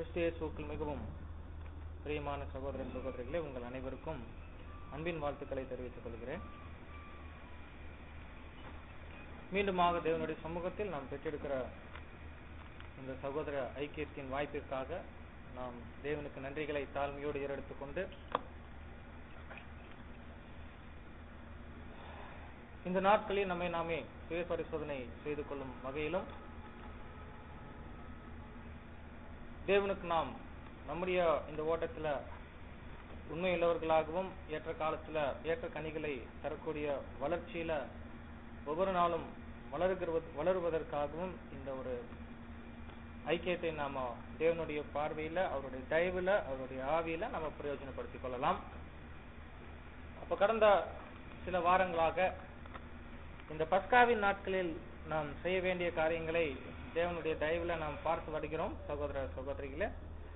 கிறிஸ்து இயேசுவுக்குள் மிகவும் பிரியமான சகோதர சகோதரிகளே உங்கள் அனைவருக்கும் அன்பின் வாழ்த்துக்களை தெரிவித்துக் கொள்கிறேன் மீண்டுமாக தேவனுடைய சமூகத்தில் நாம் பெற்றெடுக்கிற இந்த சகோதர ஐக்கியத்தின் வாய்ப்பிற்காக நாம் தேவனுக்கு நன்றிகளை தாழ்மையோடு ஏறெடுத்துக் கொண்டு இந்த நாட்களில் நம்மை நாமே சுய பரிசோதனை செய்து கொள்ளும் வகையிலும் தேவனுக்கு நாம் நம்முடைய இந்த ஓட்டத்துல உண்மையுள்ளவர்களாகவும் ஏற்ற காலத்துல ஏற்ற கனிகளை தரக்கூடிய வளர்ச்சியில ஒவ்வொரு நாளும் வளருகிற வளருவதற்காகவும் இந்த ஒரு ஐக்கியத்தை நாம தேவனுடைய பார்வையில அவருடைய தயவுல அவருடைய ஆவியில நம்ம பிரயோஜனப்படுத்திக் கொள்ளலாம் அப்ப கடந்த சில வாரங்களாக இந்த பஸ்காவின் நாட்களில் நாம் செய்ய வேண்டிய காரியங்களை தேவனுடைய தயவுல நாம் பார்த்து வருகிறோம் சகோதர சகோதரிகளே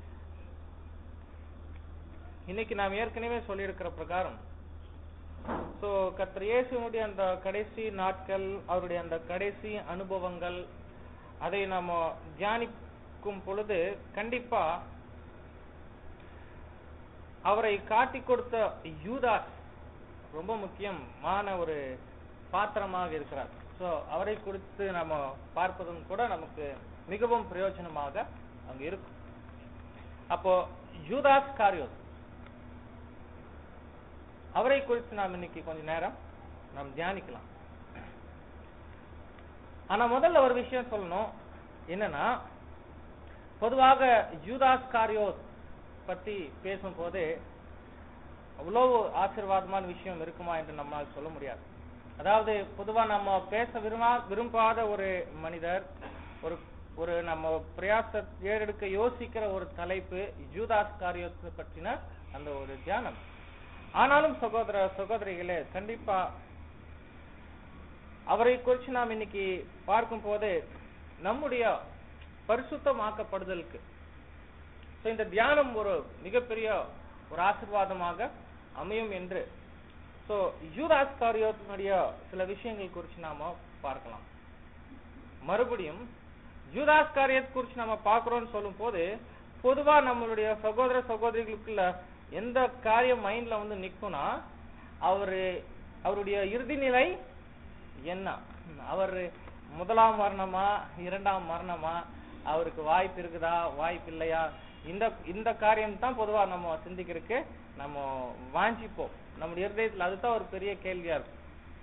இன்னைக்கு நாம் ஏற்கனவே சொல்லியிருக்கிற பிரகாரம் சோ கர்த்தர் இயேசுனுடைய அந்த கடைசி நாட்கள் அவருடைய அந்த கடைசி அனுபவங்கள் அதை நாம தியானிக்கும் பொழுது கண்டிப்பா அவரை காட்டி கொடுத்த யூதாஸ் ரொம்ப முக்கியமான ஒரு பாத்திரமாக இருக்கிறார் சோ அவரை குறித்து நம்ம பார்ப்பதும் கூட நமக்கு மிகவும் பிரயோஜனமாக அங்க இருக்கும் அப்போ யூதாஸ் காரியோஸ் அவரை குறித்து நாம் இன்னைக்கு கொஞ்ச நேரம் நாம் தியானிக்கலாம் ஆனா முதல்ல ஒரு விஷயம் சொல்லணும் என்னன்னா பொதுவாக யூதாஸ் காரியோஸ் பத்தி பேசும்போது அவ்வளவு ஆசீர்வாதமான விஷயம் இருக்குமா என்று நம்மால் சொல்ல முடியாது அதாவது பொதுவா நம்ம பேச விரும்பா விரும்பாத ஒரு மனிதர் ஒரு ஒரு நம்ம பிரயாச ஏறெடுக்க யோசிக்கிற ஒரு தலைப்பு யூதாஸ் காரியத்தை பற்றின அந்த ஒரு தியானம் ஆனாலும் சகோதர சகோதரிகளே கண்டிப்பா அவரை குறித்து நாம் இன்னைக்கு பார்க்கும் போது நம்முடைய பரிசுத்தமாக்கப்படுதலுக்கு இந்த தியானம் ஒரு மிகப்பெரிய ஒரு ஆசிர்வாதமாக அமையும் என்று சோ யூதாஸ் காரியத்தினுடைய சில விஷயங்கள் குறித்து நாம பார்க்கலாம் மறுபடியும் யூதாஸ் காரியத்தை குறித்து நாம பார்க்கிறோம்னு சொல்லும் போது பொதுவா நம்மளுடைய சகோதர சகோதரிகளுக்குள்ள எந்த காரியம் மைண்ட்ல வந்து நிக்கும்னா அவரு அவருடைய இறுதி நிலை என்ன அவர் முதலாம் மரணமா இரண்டாம் மரணமா அவருக்கு வாய்ப்பு இருக்குதா வாய்ப்பு இல்லையா இந்த இந்த காரியம் தான் பொதுவா நம்ம சிந்திக்கிறதுக்கு நம்ம வாஞ்சிப்போம் நம்முடைய இருதயத்துல அதுதான் ஒரு பெரிய கேள்வியா இருக்கும்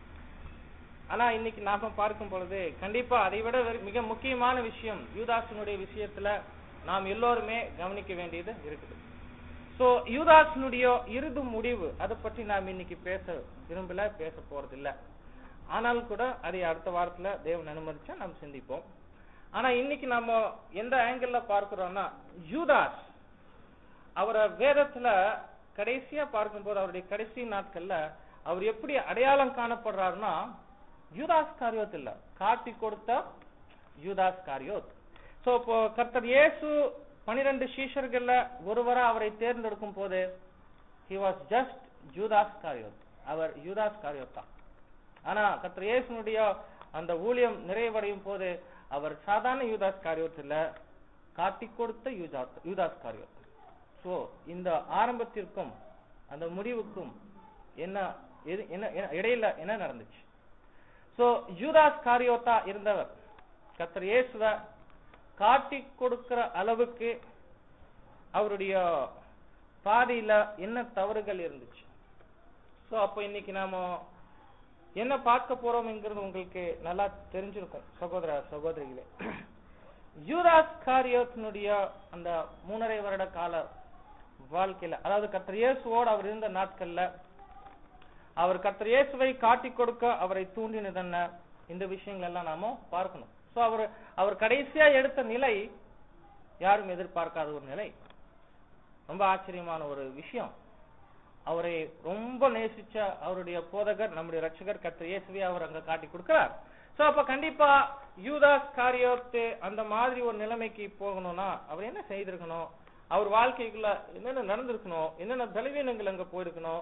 ஆனா இன்னைக்கு நாம பார்க்கும் பொழுது கண்டிப்பா அதை விட மிக முக்கியமான விஷயம் யூதாசனுடைய விஷயத்துல நாம் எல்லோருமே கவனிக்க வேண்டியது இருக்குது சோ யூதாசனுடைய இறுதி முடிவு அதை பற்றி நாம் இன்னைக்கு பேச விரும்பல பேச போறது இல்ல ஆனாலும் கூட அதை அடுத்த வாரத்துல தேவன் அனுமதிச்சா நாம் சிந்திப்போம் ஆனா இன்னைக்கு நாம எந்த ஆங்கிள் பார்க்கிறோம்னா யூதாஸ் அவரை வேதத்துல கடைசியா பார்க்கும்போது அவருடைய கடைசி நாட்கள்ல அவர் எப்படி அடையாளம் காணப்படுறாருன்னா யூதாஸ் காரியோத் இல்ல காட்டி கொடுத்த யூதாஸ் காரியோத் சோ இப்போ கர்த்தர் இயேசு பனிரெண்டு சீஷர்கள்ல ஒருவரா அவரை தேர்ந்தெடுக்கும் போது ஹி வாஸ் ஜஸ்ட் யூதாஸ் காரியோத் அவர் யூதாஸ் காரியோத் தான் ஆனா கர்த்தர் இயேசுனுடைய அந்த ஊழியம் நிறைவடையும் போது அவர் சாதாரண யூதாஸ் காரியோத் இல்ல காட்டி கொடுத்த யூதாஸ் காரியோத் சோ இந்த ஆரம்பத்திற்கும் அந்த முடிவுக்கும் என்ன என்ன இடையில என்ன நடந்துச்சு சோ யூதாஸ் காரியோத்தா இருந்தவர் கத்தர் இயேசுவ காட்டி கொடுக்கிற அளவுக்கு அவருடைய பாதையில என்ன தவறுகள் இருந்துச்சு சோ அப்ப இன்னைக்கு நாம என்ன பார்க்க போறோம்ங்கிறது உங்களுக்கு நல்லா தெரிஞ்சிருக்கும் சகோதர சகோதரிகளே யூதாஸ் காரியத்தினுடைய அந்த மூணரை வருட கால வாழ்க்கையில அதாவது கர்த்தர் இயேசுவோடு அவர் இருந்த நாட்கள்ல அவர் கர்த்தர் இயேசுவை காட்டி கொடுக்க அவரை தூண்டினதென்ன இந்த விஷயங்கள் எல்லாம் நாம பார்க்கணும் சோ அவர் அவர் கடைசியா எடுத்த நிலை யாரும் எதிர்பார்க்காத ஒரு நிலை ரொம்ப ஆச்சரியமான ஒரு விஷயம் அவரை ரொம்ப நேசிச்ச அவருடைய போதகர் நம்முடைய ரட்சகர் கர்த்தர் இயேசுவை அவர் அங்க காட்டி கொடுக்கிறார் சோ அப்ப கண்டிப்பா யூதாஸ் காரியத்து அந்த மாதிரி ஒரு நிலைமைக்கு போகணும்னா அவர் என்ன செய்திருக்கணும் அவர் வாழ்க்கைக்குள்ள என்னென்ன நடந்திருக்கணும் என்னென்ன பலவீனங்கள் அங்க போயிருக்கணும்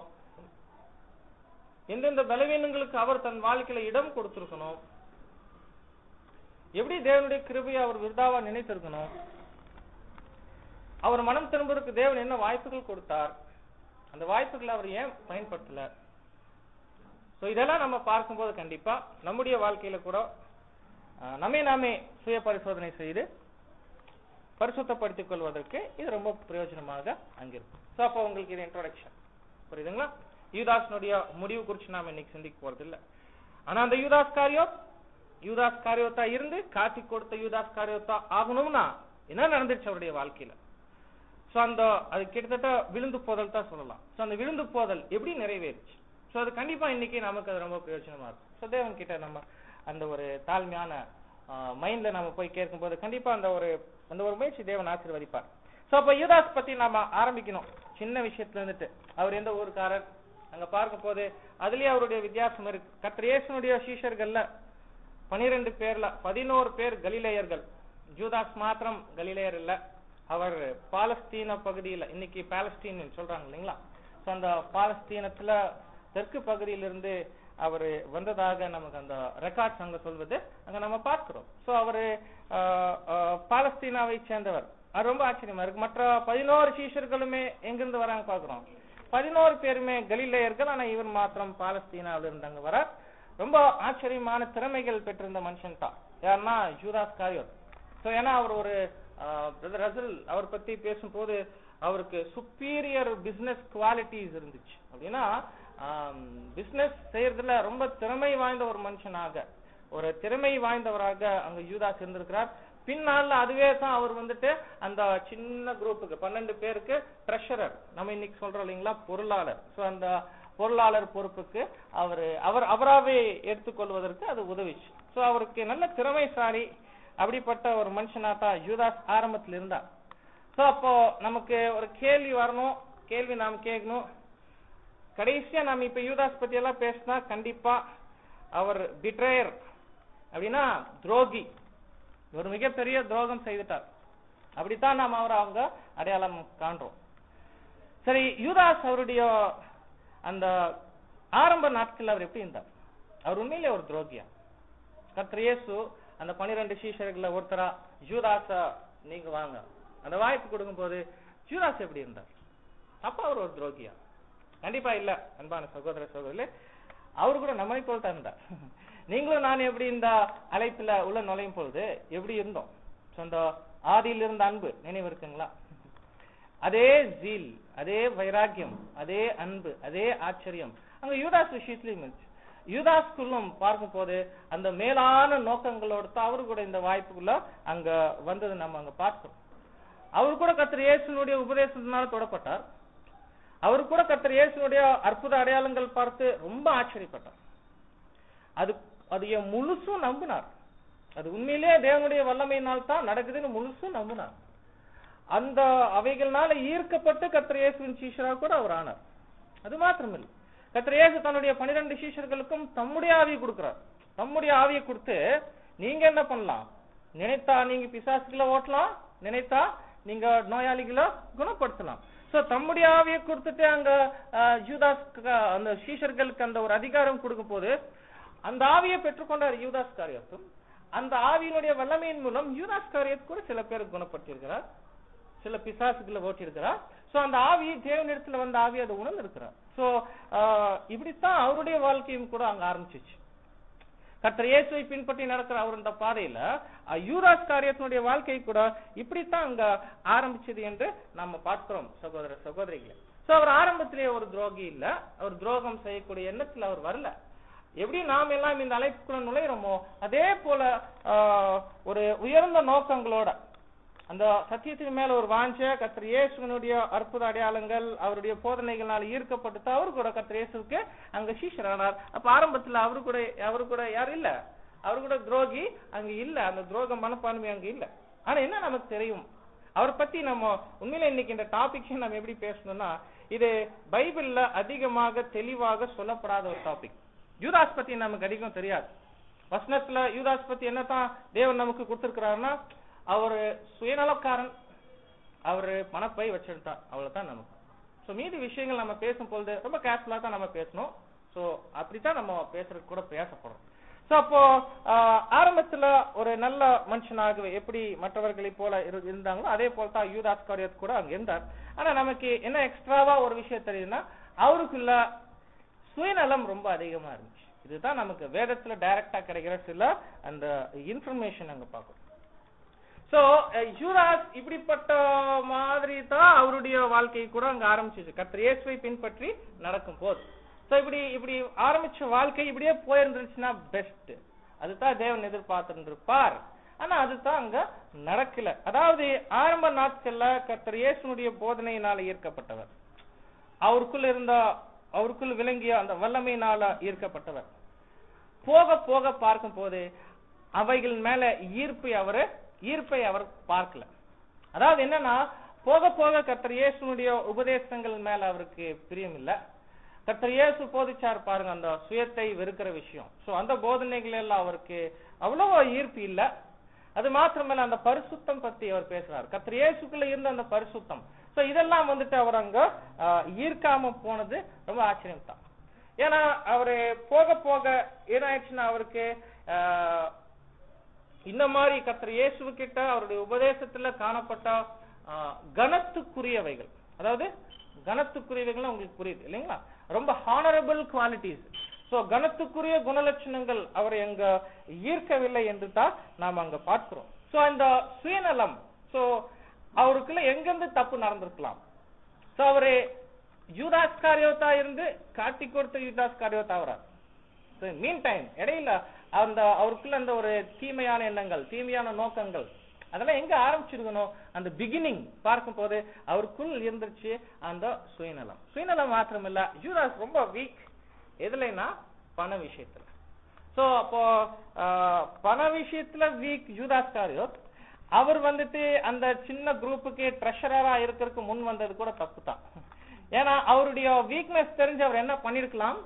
எந்தெந்த பலவீனங்களுக்கு அவர் தன் வாழ்க்கையில இடம் கொடுத்திருக்கணும் எப்படி தேவனுடைய கிருபையை அவர் விருதாவா நினைத்திருக்கணும் அவர் மனம் திரும்புவதற்கு தேவன் என்ன வாய்ப்புகள் கொடுத்தார் அந்த வாய்ப்புகளை அவர் ஏன் பயன்படுத்தல சோ இதெல்லாம் நம்ம பார்க்கும்போது கண்டிப்பா நம்முடைய வாழ்க்கையில கூட அஹ், நம்மை நாமே சுய பரிசோதனை செய்து பரிசுத்தப்படுத்திக் கொள்வதற்கு இது ரொம்ப பிரயோஜனமாக அங்கிருக்கும் சோ அப்போ உங்களுக்கு இது இன்ட்ரோடக்ஷன் புரியுதுங்களா யூதாஸ்னுடைய முடிவு குறித்து நாம இன்னைக்கு சிந்திக்க போறது இல்ல ஆனா அந்த யூதாஸ் காரியம் யூதாஸ் காரியத்தா இருந்து காட்டி கொடுத்த யூதாஸ் காரியத்தா ஆகணும்னா என்ன நடந்துச்சு அவருடைய வாழ்க்கையில சோ அந்த அது கிட்டத்தட்ட விழுந்து போதல் தான் சொல்லலாம் சோ அந்த விழுந்து போதல் எப்படி நிறைவேறுச்சு சோ அது கண்டிப்பா இன்னைக்கு நமக்கு அது ரொம்ப பிரயோஜனமா இருக்கும் சோ தேவன் கிட்ட நம்ம அந்த ஒரு தாழ்மையான மைண்ட்ல நம்ம போய் கேட்கும்போது கண்டிப்பா அந்த ஒரு அந்த ஒரு முயற்சி தேவன் ஆசீர்வதிப்பார் சோ அப்ப யூதாஸ் பத்தி நாம ஆரம்பிக்கணும் சின்ன விஷயத்துல இருந்துட்டு அவர் எந்த ஊருக்காரர் அங்க பார்க்கும் போது அதுலயே அவருடைய வித்தியாசம் இருக்கு கர்த்தர் இயேசுனுடைய சீஷர்கள்ல பனிரெண்டு பேர்ல பதினோரு பேர் கலிலேயர்கள் ஜூதாஸ் மாத்திரம் கலிலேயர் இல்ல அவர் பாலஸ்தீன பகுதியில இன்னைக்கு பாலஸ்தீன் சொல்றாங்க இல்லைங்களா சோ அந்த பாலஸ்தீனத்துல தெற்கு பகுதியிலிருந்து அவர் வந்ததாக நமக்கு அந்த ரெக்கார்ட்ஸ் அங்க சொல்வது அங்க நம்ம பார்க்கிறோம் சோ அவரு ஆஹ், ஆஹ், பாலஸ்தீனாவை சேர்ந்தவர் அது ரொம்ப ஆச்சரியமா இருக்கு மற்ற பதினோரு சீஷர்களுமே எங்கிருந்து வராங்க பாக்குறோம் பதினோரு பேருமே கலிலேயர்கள் ஆனா இவர் மாத்திரம் பாலஸ்தீனாவில இருந்தாங்க வர ரொம்ப ஆச்சரியமான திறமைகள் பெற்றிருந்த மனுஷன் தான் யாருன்னா ஜூதாஸ் காரியோத் சோ ஏன்னா அவர் ஒரு பிரதர் ரசல் அவர் பத்தி பேசும்போது அவருக்கு சுப்பீரியர் பிசினஸ் குவாலிட்டிஸ் இருந்துச்சு அப்படின்னா பிசினஸ் செய்யறதுல ரொம்ப திறமை வாய்ந்த ஒரு மனுஷனாக ஒரு திறமை வாய்ந்தவராக அங்க யூதாஸ் இருந்திருக்கிறார் பின்னால அதுவே தான் அவர் வந்துட்டு அந்த சின்ன குரூப்புக்கு பன்னெண்டு பேருக்கு ட்ரெஷரர் நம்ம இன்னைக்கு சொல்றோம் இல்லைங்களா பொருளாளர் சோ அந்த பொருளாளர் பொறுப்புக்கு அவர் அவர் அவராவே எடுத்துக்கொள்வதற்கு அது உதவிச்சு சோ அவருக்கு நல்ல திறமைசாலி அப்படிப்பட்ட ஒரு மனுஷனா தான் யூதாஸ் ஆரம்பத்துல இருந்தார் சோ அப்போ நமக்கு ஒரு கேள்வி வரணும் கேள்வி நாம் கேட்கணும் கடைசியா நாம இப்ப யூதாஸ் பத்தி எல்லாம் பேசினா கண்டிப்பா அவர் பிட்ரேயர் அப்படின்னா துரோகி ஒரு மிகப்பெரிய துரோகம் செய்துட்டார் அப்படித்தான் நாம் அவர் அவங்க அடையாளம் காண்றோம் சரி யூதாஸ் அவருடைய அந்த ஆரம்ப நாட்கள் அவர் எப்படி இருந்தார் அவர் உண்மையிலே ஒரு துரோகியா கர்த்தர் இயேசு அந்த பனிரெண்டு சீஷர்கள ஒருத்தரா யூதாஸா நீங்க வாங்க அந்த வாய்ப்பு கொடுக்கும்போது யூதாஸ் எப்படி இருந்தார் அப்ப அவர் ஒரு துரோகியா கண்டிப்பா இல்ல அன்பான சகோதர சகோதரிலே அவரு கூட நம்மை போல் தான் இருந்தார் நீங்களும் நான் எப்படி இந்த அழைப்புல உள்ள நுழையும் பொழுது எப்படி இருந்தோம் சொந்த ஆதியில் இருந்த அன்பு நினைவு இருக்குங்களா அதே ஜீல் அதே வைராக்கியம் அதே அன்பு அதே ஆச்சரியம் அங்க யூதாஸ் விஷயத்திலையும் இருந்துச்சு யூதாஸ்குள்ளும் பார்க்கும் போது அந்த மேலான நோக்கங்களோட தான் அவரு கூட இந்த வாய்ப்புக்குள்ள அங்க வந்தது நம்ம அங்க பார்த்தோம் அவர் கூட கத்திர இயேசுனுடைய உபதேசத்தினால தொடப்பட்டார் அவர் கூட கத்திர இயேசுனுடைய அற்புத அடையாளங்கள் பார்த்து ரொம்ப ஆச்சரியப்பட்டார் அது அது என் முழுசும் நம்பினார் அது உண்மையிலேயே தேவனுடைய வல்லமையினால் தான் நடக்குதுன்னு முழுசும் நம்பினார் அந்த அவைகள்னால ஈர்க்கப்பட்டு கத்திர இயேசுவின் சீஷரா கூட அவர் ஆனார் அது மாத்திரமில்லை கத்திர இயேசு தன்னுடைய பனிரெண்டு சீஷர்களுக்கும் தம்முடைய ஆவியை கொடுக்கிறார் தம்முடைய ஆவியை கொடுத்து நீங்க என்ன பண்ணலாம் நினைத்தா நீங்க பிசாசுகளை ஓட்டலாம் நினைத்தா நீங்க நோயாளிகளை குணப்படுத்தலாம் சோ தம்முடைய ஆவியை கொடுத்துட்டு அங்க அஹ், யூதாஸ் க- அந்த சீஷர்களுக்கு அந்த ஒரு அதிகாரம் கொடுக்கும் போது அந்த ஆவியை பெற்றுக்கொண்டார் யூதாஸ் காரியத்தும் அந்த ஆவியினுடைய வல்லமையின் மூலம் யூதாஸ் காரியத் கூட சில பேர் குணப்படுத்தியிருக்கிறார் சில பிசாசுகளை ஓட்டியிருக்கிறார் சோ அந்த ஆவி தேவனிடத்துல வந்த ஆவி அதை உணர்ந்திருக்கிறார் சோ இப்படித்தான் அவருடைய வாழ்க்கையும் கூட அங்க ஆரம்பிச்சிச்சு கர்த்தர் இயேசுவை பின்பற்றி நடக்கிற அவர் இந்த பாதையில அஹ், யூதாஸ் காரியத்தினுடைய வாழ்க்கை கூட இப்படித்தான் அங்க ஆரம்பிச்சது என்று நாம பார்க்கிறோம் சகோதர சகோதரிகளை சோ அவர் ஆரம்பத்திலேயே ஒரு துரோகி இல்ல அவர் துரோகம் செய்யக்கூடிய எண்ணத்துல அவர் வரல எப்படி நாம் எல்லாம் இந்த அழைப்புக்குள்ள நுழையிறோமோ அதே போல ஆஹ், ஒரு உயர்ந்த நோக்கங்களோட அந்த சத்தியத்தின் மேல ஒரு வாஞ்ச கர்த்தர் இயேசுவனுடைய அற்புத அடையாளங்கள் அவருடைய போதனைகளால் ஈர்க்கப்பட்டு தான் அவரு கூட கர்த்தர் இயேசுக்கு அங்க சீஷரானார் அப்ப ஆரம்பத்துல அவரு கூட அவரு கூட யாரும் இல்ல அவரு கூட துரோகி அங்க இல்ல அந்த துரோக மனப்பான்மை அங்க இல்ல ஆனா என்ன நமக்கு தெரியும் அவரை பத்தி நம்ம உண்மையில இன்னைக்கு இந்த டாபிக் நம்ம எப்படி பேசணும்னா இது பைபிள்ல அதிகமாக தெளிவாக சொல்லப்படாத ஒரு டாபிக் யூதாஸ் பத்தி நமக்கு அதிகம் தெரியாது வசனத்துல யூதாஸ் பத்தி என்னதான் தேவன் நமக்கு கொடுத்திருக்கிறாருன்னா அவரு சுயநலக்காரன் அவரு பணப்பை வச்சிருந்தார் அவ்வளவுதான் நமக்கு சோ மீதி விஷயங்கள் நம்ம பேசும் பொழுது ரொம்ப கேர்ஃபுல்லா தான் நம்ம பேசணும் சோ அப்படித்தான் நம்ம பேசுறதுக்கு கூட பிரயாசப்படுறோம் சோ அப்போ ஆஹ், ஆரம்பத்துல ஒரு நல்ல மனுஷனாகவே எப்படி மற்றவர்களை போல இரு- இருந்தாங்களோ அதே போல தான் யூதாஸ் காரியத் கூட அங்க இருந்தார் ஆனா நமக்கு என்ன எக்ஸ்ட்ராவா ஒரு விஷயம் தெரியுதுன்னா அவருக்குள்ள சுயநலம் ரொம்ப அதிகமா இருந்துச்சு இதுதான் நமக்கு வேதத்துல டைரக்டா கிடைக்கிற சில அந்த இன்ஃபர்மேஷன் அங்க பார்க்கணும் சோ யூராஸ் இப்படிப்பட்ட மாதிரி தான் அவருடைய வாழ்க்கை கூட அங்க ஆரம்பிச்சிச்சு கர்த்தர் இயேசுவை பின்பற்றி நடக்கும் போது சோ இப்படி இப்படி ஆரம்பிச்ச வாழ்க்கை இப்படியே போயிருந்துச்சுன்னா பெஸ்ட் அதுதான் தேவன் எதிர்பார்த்திருந்திருப்பார் ஆனா அதுதான் அங்க நடக்கல அதாவது ஆரம்ப நாட்கள்ல கர்த்தர் இயேசுனுடைய போதனையினால ஈர்க்கப்பட்டவர் அவருக்குள்ள இருந்த அவருக்குள் விளங்கிய அந்த வல்லமையினால ஈர்க்கப்பட்டவர் போக போக பார்க்கும் போது அவைகள் மேல ஈர்ப்பை அவரு ஈர்ப்பை அவர் பார்க்கல அதாவது என்னன்னா போக போக கர்த்தர் இயேசுனுடைய உபதேசங்கள் மேல அவருக்கு பிரியம் இல்ல கர்த்தர் இயேசு போதிச்சார் பாருங்க அந்த சுயத்தை வெறுக்கிற விஷயம் சோ அந்த போதனைகள் எல்லாம் அவருக்கு அவ்வளவோ ஈர்ப்பு இல்ல அது மாத்திரமல்ல அந்த பரிசுத்தம் பத்தி அவர் பேசுறார் கர்த்தர் இயேசுக்குள்ள இருந்த அந்த பரிசுத்தம் சோ இதெல்லாம் வந்துட்டு அவர் அங்க ஆஹ், ஈர்க்காம போனது ரொம்ப ஆச்சரியம் தான் ஏன்னா அவரு போக போக என்ன ஆயிடுச்சுன்னா அவருக்கு ஆஹ், இந்த மாதிரி கர்த்தர் இயேசு கிட்ட அவருடைய உபதேசத்துல காணப்பட்ட ஆஹ், கனத்துக்குரியவைகள் அதாவது கனத்துக்குரியவைகள் உங்களுக்கு புரியுது இல்லைங்களா ரொம்ப ஹானரபிள் குவாலிட்டிஸ் சோ கனத்துக்குரிய குணலட்சணங்கள் அவரை அங்க ஈர்க்கவில்லை என்று தான் நாம் அங்க பார்க்கிறோம் சோ அந்த சுயநலம் சோ அவருக்குள்ள எங்கிருந்து தப்பு நடந்திருக்கலாம் சோ அவரு யூதாஸ் காரியோத்தா இருந்து காட்டி கொடுத்த யூதாஸ் காரியோத்தா அவரார் மீன் டைம் இடையில அந்த அவருக்குள்ள அந்த ஒரு தீமையான எண்ணங்கள் தீமையான நோக்கங்கள் அதெல்லாம் எங்க ஆரம்பிச்சிருக்கணும் அந்த பிகினிங் பார்க்கும் போது அவருக்குள் இருந்துச்சு அந்த சுயநலம் சுயநலம் மாத்திரம் இல்ல யூதாஸ் ரொம்ப வீக் எதுலனா பண விஷயத்துல சோ அப்போ ஆஹ், பண விஷயத்துல வீக் யூதாஸ் காரியோத் அவர் வந்துட்டு அந்த சின்ன குரூப்புக்கு ட்ரெஷரரா இருக்கிறதுக்கு முன் வந்தது கூட தப்பு தான் ஏன்னா அவருடைய வீக்னஸ் தெரிஞ்சு அவர் என்ன பண்ணிருக்கலாம்